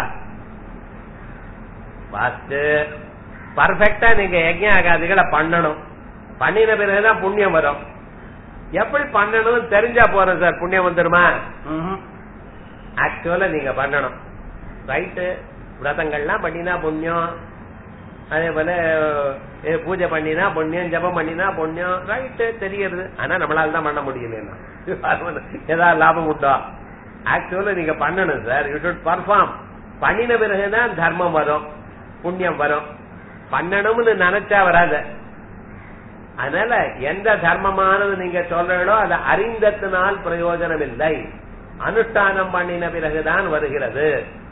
வாஸ்து பர்ஃபெக்டா நீங்க யஜ்ஞ ஆகாதிகளை பண்ணணும் பண்ணின பிறகுதான் புண்ணியம் வரும் எப்படி பண்ணணும் தெரிஞ்சா போறோம் சார் புண்ணியம் வந்துருமா ஆக்சுவலா நீங்க பண்ணணும் ரைட்டு விரதங்கள்லாம் பண்ணினா புண்ணியம் அதே போல அஹ், பூஜை பண்ணினா புண்ணியம் ஜபம் பண்ணினா புண்ணியம் ரைட்டு தெரியுது ஆனா நம்மளால தான் பண்ண முடியலன்னா ஏதாவது லாபம் உண்டா ஆக்சுவலா நீங்க பண்ணணும் சார் யூ ஷுட் பர்ஃபார்ம் பண்ணின பிறகுதான் தர்மம் வரும் புண்ணியம் வரும் பண்ணணும்னு நினைச்சா வராது அதனால எந்த தர்மமானது நீங்க சொல்றீங்களோ அதை அறிந்தத்தினால் பிரயோஜனம் இல்லை அனுஷ்டானம் பண்ணின பிறகுதான் வருகிறது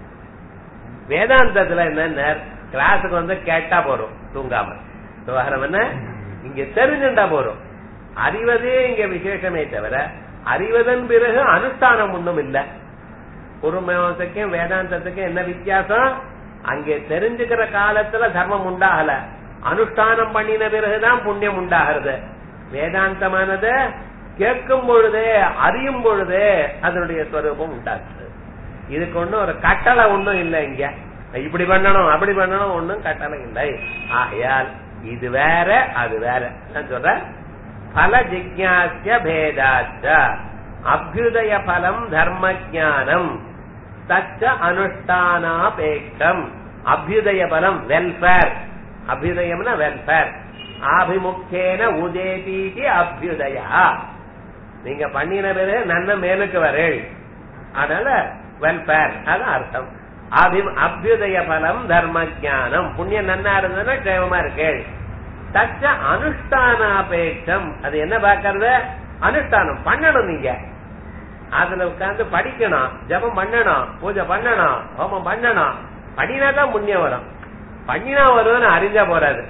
வேதாந்தத்துல என்ன கிளாஸுக்கு வந்து கேட்டா போறோம் தூங்காம விவகாரம் என்ன இங்க தெரிஞ்சுட்டா போறோம் அறிவதே இங்க விசேஷமே தவிர அறிவதன் பிறகு அனுஷ்டானம் ஒண்ணும் இல்ல குருமேசத்துக்கும் வேதாந்தத்துக்கும் என்ன வித்தியாசம் அங்கே தெரிஞ்சுக்கிற காலத்துல தர்மம் உண்டாகல அனுஷ்டானம் பண்ணின பிறகுதான் புண்ணியம் உண்டாகிறது வேதாந்தமானது கேட்கும் பொழுதே அறியும் பொழுதே அதனுடைய ஸ்வரூபம் உண்டாகுது இதுக்கு ஒண்ணும் ஒரு கட்டளை ஒண்ணும் இல்லை இங்க இப்படி பண்ணணும் அப்படி பண்ணணும் ஒண்ணும் கட்டளை இல்லை ஆகையால் இது வேற அது வேற நான் சொல்றேன் பல ஜிக்யாசிய பேதாச்ச அபியுதய பலம் தர்ம ஜானம் தச்ச அனுஷ்டானாபேட்சம் அபியுதய பலம் வெல்ஃபேர் அபியுதயம்னா வெல்ஃபேர் ஆபிமுக்கேன உதேதீதி அபியுதயா நீங்க பண்ணின பிறகு நன்ன மேலுக்கு வரேள் அதனால வெல்ஃபேர் அது அர்த்தம் அபி அபியுதய பலம் தர்ம ஜானம் புண்ணியம் நன்னா இருந்ததுன்னா க்ஷேமமா இருக்கேள் தச்ச அனுஷ்டானாபேட்சம் அது என்ன பாக்கறது அனுஷ்டானம் பண்ணணும் நீங்க அதுல உட்கார்ந்து படிக்கணும் ஜபம் பண்ணணும் பூஜை பண்ணணும் ஹோமம் பண்ணணும் பண்ணினா தான் புண்ணியம் வரும் பண்ணினா வருதுன்னு அறிஞ்சா போறாது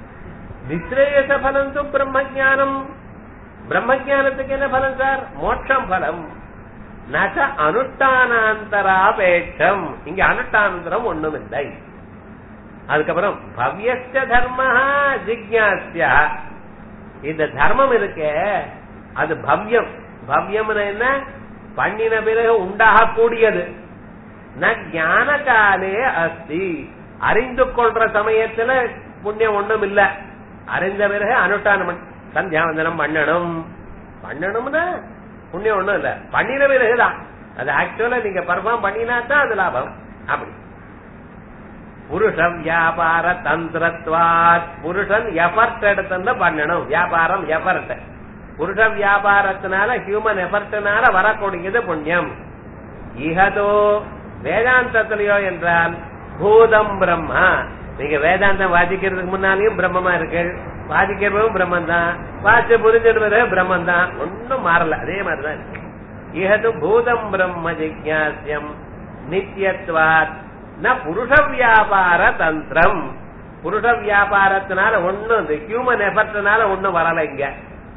நிஸ்ரேயச பலம் து பிரம்ம ஜானம் பிரம்ம ஜானத்துக்கு என்ன பலம் சார் மோட்சம் பலம் நச அனுஷ்டானாந்தராபேட்சம் இங்க அனுஷ்டானந்தரம் ஒண்ணும் இல்லை அதுக்கப்புறம் பவ்யஸ்ட தர்ம ஜிக்யாசியா இந்த தர்மம் இருக்கே அது பவ்யம் பவ்யம்னு என்ன பண்ணின பிறகு உண்டாக கூடியது ந ஞான காலே அஸ்தி அறிந்து கொள்ற சமயத்துல புண்ணியம் ஒண்ணும் இல்ல அறிந்த பிறகு அனுஷ்டானம் பண்ண- சந்தியாவந்தனம் பண்ணணும் பண்ணணும்னா புண்ணியம் ஒண்ணும் இல்ல பண்ணின பிறகுதான் அது ஆக்சுவலா நீங்க பர்ஃபார்ம் பண்ணினா தான் அது லாபம் அப்படி புருஷ வியாபார தந்திரத்வாத் புருஷன் எஃபர்ட் எடுத்து பண்ணணும் வியாபாரம் எஃபர்ட் புருஷ வியாபாரத்தினால ஹியூமன் எஃபர்ட்னால வரக்கூடியது புண்ணியம் இகதோ வேதாந்தத்திலேயோ என்றால் பூதம் பிரம்மா நீங்க வேதாந்தம் வாசிக்கிறதுக்கு முன்னாலேயும் பிரம்மமா இருக்கு வாசிக்கிறதும் பிரம்மன் தான் வாசிச்சு புரிஞ்சிடுவது பிரம்மன் தான் ஒன்னும் மாறல அதே மாதிரிதான் இருக்கு இகது பூதம் பிரம்ம ஜிக்யாசியம் நித்தியத்வாத் ந புருஷ வியாபார தந்திரம் புருஷ வியாபாரத்தினால ஒண்ணும் இந்த ஹியூமன் எஃபர்ட்னால ஒண்ணும் வரல இங்க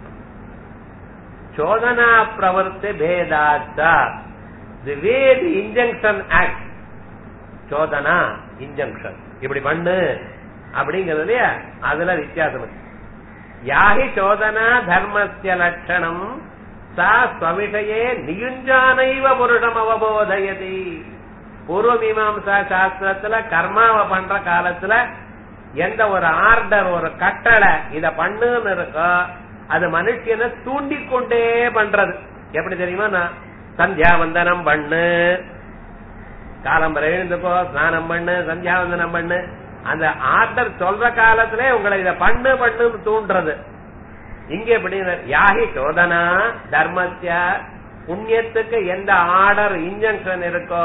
சோதனா பிரவர்த்தி பேதாச்சா the way the injunction act சோதனா இன்ஜங்ஷன் இப்படி பண்ணு அப்படிங்கிறது இல்லையா அதுல வித்தியாசம் இருக்கு யாஹி சோதனா தர்மஸ்ய லட்சணம் சா ஸ்வவிஷயே நியுஞ்சானைவ புருஷம் அவபோதயதி பூர்வ மீமாம்சா சாஸ்திரத்துல கர்மாவை பண்ற காலத்துல எந்த ஒரு ஆர்டர் ஒரு கட்டளை இத பண்ணுன்னு இருக்கோ அது மனுஷனை தூண்டிக் கொண்டே பண்றது எப்படி தெரியுமா நான் சந்தியாவந்தனம் பண்ணு காலம்பரை எழுந்துக்கோ ஸ்நானம் பண்ணு சந்தியாவந்தனம் பண்ணு அந்த ஆர்டர் சொல்ற காலத்திலே உங்களை இத பண்ணு பண்ணுன்னு தூண்டுறது இங்க எப்படி யாகி சோதனா தர்மத்திய புண்ணியத்துக்கு எந்த ஆர்டர் இன்ஜங்ஷன் இருக்கோ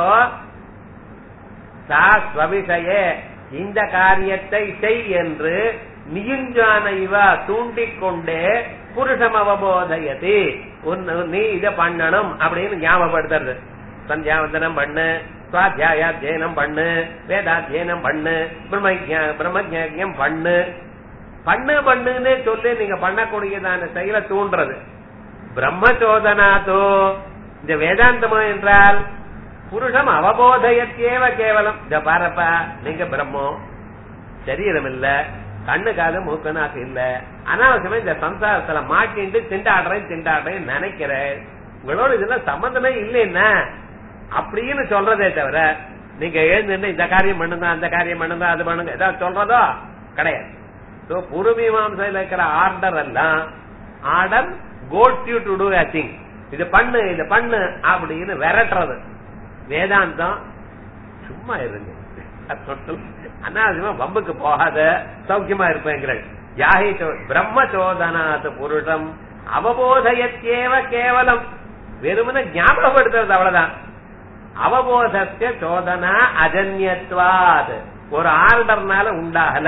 சா ஸ்வவிஷயே இந்த காரியத்தை செய் என்று நியுஞ்சான இவ தூண்டிக் கொண்டே புருஷம் அவபோதயதி உன்- நீ இத பண்ணணும் அப்படின்னு ஞாபகப்படுத்துறது சந்தியாவந்தனம் பண்ணு சுவாத்தியாயாத்தியனம் பண்ணு வேதாத்தியனம் பண்ணு பிரம்ம பிரம்மஜம் பண்ணு பண்ணு பண்ணுன்னே சொல்லி நீங்க பண்ணக்கூடியதான செயலை தூண்டுறது பிரம்மச்சோதனாதோ இந்த வேதாந்தமா என்றால் புருஷம் அவபோதயத்தேவ கேவலம் இந்த பாரப்பா நீங்க பிரம்மம் சரீரம் இல்ல கண்ணு காது மூக்கு நாக்கு இல்ல அனாவசியமா இந்த சம்சாரத்துல மாட்டிட்டு திண்டாடுறேன் திண்டாடுறேன் நினைக்கிறேன் உங்களோட இதெல்லாம் சம்பந்தமே இல்லைன்னா அப்படின்னு சொல்றதே தவிர நீங்க எழுந்து இந்த காரியம் பண்ணுங்க அந்த காரியம் பண்ணுங்க அது பண்ணுங்க ஏதாவது சொல்றதோ கிடையாது சோ பூர்வமீமாசையில் இருக்கிற ஆர்டர் எல்லாம் order goads you to do a thing இது பண்ணு இது பண்ணு அப்படின்னு விரட்டுறது வேதாந்தம் சும்மா இருங்க அனாவசியமா வம்புக்கு போகாத சௌக்கியமா இருப்பேங்கிறள் யாகி பிரம்ம சோதனாத் புருஷம் அவபோதயத்தேவ கேவலம் வெறுமன ஞாபகப்படுத்துறது அவ்வளவுதான் அவபோதத்திய சோதனா அஜன்யத்வாத் ஒரு ஆர்டர்னால உண்டாகல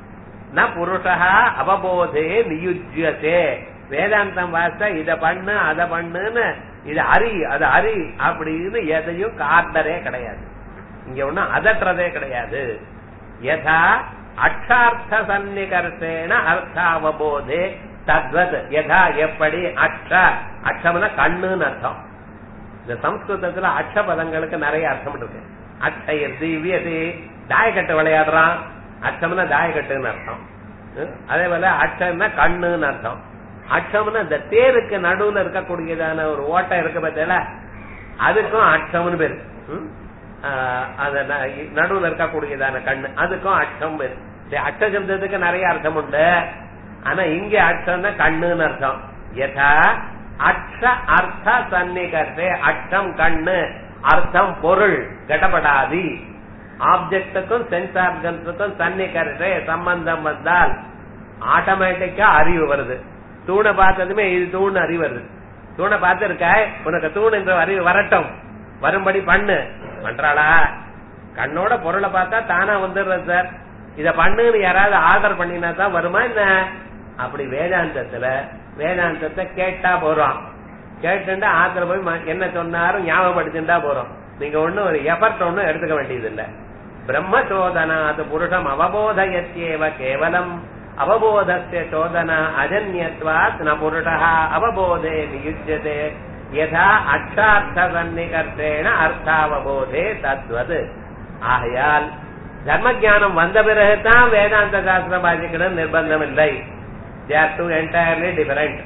ந புருஷா அவபோதே நியுஜ்யத்தே வேதாந்தம் வாச இத பண்ணு அத பண்ணுன்னு இது அறி அது அறி அப்படின்னு எதையும் கார்டரே கிடையாது இங்க ஒண்ணும் அதற்றதே கிடையாது யதா அக்ஷார்த்த சன்னிகர்ஷேன அர்த்தாவபோதே தத்வத் யதா எப்படி அக்ஷ அக்ஷம்னா கண்ணுன்னு அர்த்தம் இந்த சம்ஸ்கிருதத்துல அக்ஷ பதங்களுக்கு நிறைய அர்த்தம் இருக்கு அக்ஷயர் திவ்யதி தாயக்கட்டு விளையாடுறான் அக்ஷம்னா தாயக்கட்டுன்னு அர்த்தம் ஹம்? அதே போல அக்ஷம்னா கண்ணுன்னு அர்த்தம் அக்ஷம்னா இந்த தேருக்கு நடுவுல இருக்கக்கூடியதான ஒரு ஓட்டை இருக்கு பார்த்தீங்களா அதுக்கும் அக்ஷம்னு பேரு ஹம்? ஆஹ் அந்த ந- நடுவுல இருக்கக்கூடியதான கண்ணு அதுக்கும் அக்ஷம் பேரு சரி, அக்ஷ சப்தத்துக்கு நிறைய அர்த்தம் உண்டு ஆனா இங்க அக்ஷம்னா கண்ணுன்னு அர்த்தம் யதா அக்ஷ அர்த்த சன்னிகர்ஷே அக்ஷம் கண்ணு அர்த்தம் பொருள் கடபடாதி ஆப்ஜெக்டுக்கும் சென்ஸ் ஆர்கன்ஸுக்கும் சன்னிகர்ஷே சம்பந்தம் வந்தால் ஆட்டோமேட்டிக்கா அறிவு வருது தூணை பார்த்ததுமே இது தூண் அறிவு வருது தூணை பார்த்திருக்க உனக்கு தூண் என்ற அறிவு வரட்டும் வரும்படி பண்ணு பண்றாளா கண்ணோட பொருளை பார்த்தா தானா வந்துடுறது சார் இத பண்ணுன்னு யாராவது ஆர்டர் பண்ணினா தான் வருமா என்ன அப்படி வேதாந்தத்துல வேதாந்தத்தை கேட்டா போறோம் கேட்டுண்டா ஆத்துல போய் ம- என்ன சொன்னாரும் ஞாபகப்படுத்திண்டா போறோம் நீங்க ஒண்ணும் ஒரு எஃபர்ட் ஒண்ணும் எடுத்துக்க வேண்டியது இல்ல பிரம்மச்சோதனாத் புருஷம் அவபோதயத்யேவ கேவலம் அவபோதஸ்ய சோதனா அஜன்யத்வாத் ந புருஷः அவபோதே நியுஜ்யதே யதா அக்ஷார்த்த சன்னிகர்த்தேன அர்த்தாவபோதே தத்வது ஆகையால் தர்மஜானம் வந்த பிறகுதான் வேதாந்த சாஸ்திரம் வாசிக்கணும் நிர்பந்தம் இல்லை they are two entirely different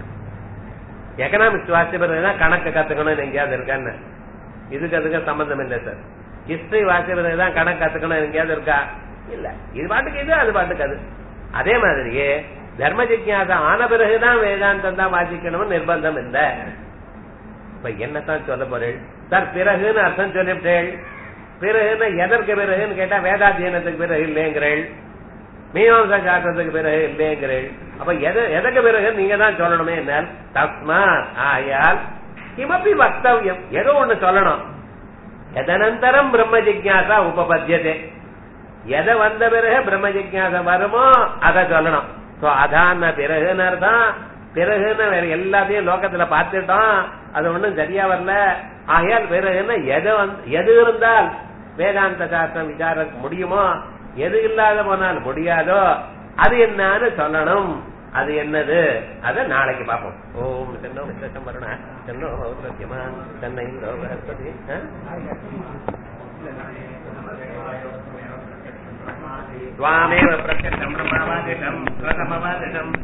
economics வாசிச்ச பிறகுதான் கணக்கு கத்துக்கணும் எங்கேயாவது இருக்கான்னு இதுக்கு அதுக்கு சம்பந்தம் இல்லை சார் ஹிஸ்டரி வாசிச்ச பிறகுதான் கணக்கு கத்துக்கணும் எங்கேயாவது இருக்கா இல்ல இது பாட்டுக்கு இது அது பாட்டுக்கு அது அதே மாதிரியே தர்ம ஜிக்யாசம் ஆன பிறகுதான் வேதாந்தம் தான் வாசிக்கணும்னு நிர்பந்தம் இல்லை இப்ப என்னத்தான் சொல்ல போறேன் சார் பிறகுன்னு அர்த்தம் சொல்லிவிட்டேள் பிறகுன்னு எதற்கு பிறகுன்னு கேட்டா வேதாத்தியனத்துக்கு பிறகு இல்லைங்கிறேள் மீமாம்சா சாஸ்திரத்துக்கு பிறகு இல்லைங்கிறேள் அப்ப எது எதற்கு பிறகு நீங்க தான் சொல்லணுமே என்ன தஸ்மா ஆயால் கிமப்பி வக்தவியம் ஏதோ ஒண்ணு சொல்லணும் எதனந்தரம் பிரம்ம ஜிக்யாசா உபபத்தியதே எதை வந்த பிறகு பிரம்ம ஜிக்யாசா வருமோ அதை சொல்லணும் சோ அதான பிறகுன்னு அர்த்தம் பிறகுன்னு வேற எல்லாத்தையும் லோகத்துல பார்த்துட்டோம் அது ஒண்ணும் சரியா வரல ஆகையால் பிறகுன்னு எது வந்து எது இருந்தால் வேதாந்த சாஸ்திரம் விசார முடியுமோ எது இல்லாத போனால் முடியாதோ அது என்னன்னு சொல்லணும் அது என்னது அத நாளைக்கு பார்ப்போம் ஓம் சென்னோ விசேஷம் வருண சென்னோ சத்தியமா சென்னை இந்தோ பிரகஸ்பதி ஆ? त्वामेव प्रत्यक्षम् ब्रह्मावादिशम् प्रथमवादिशम्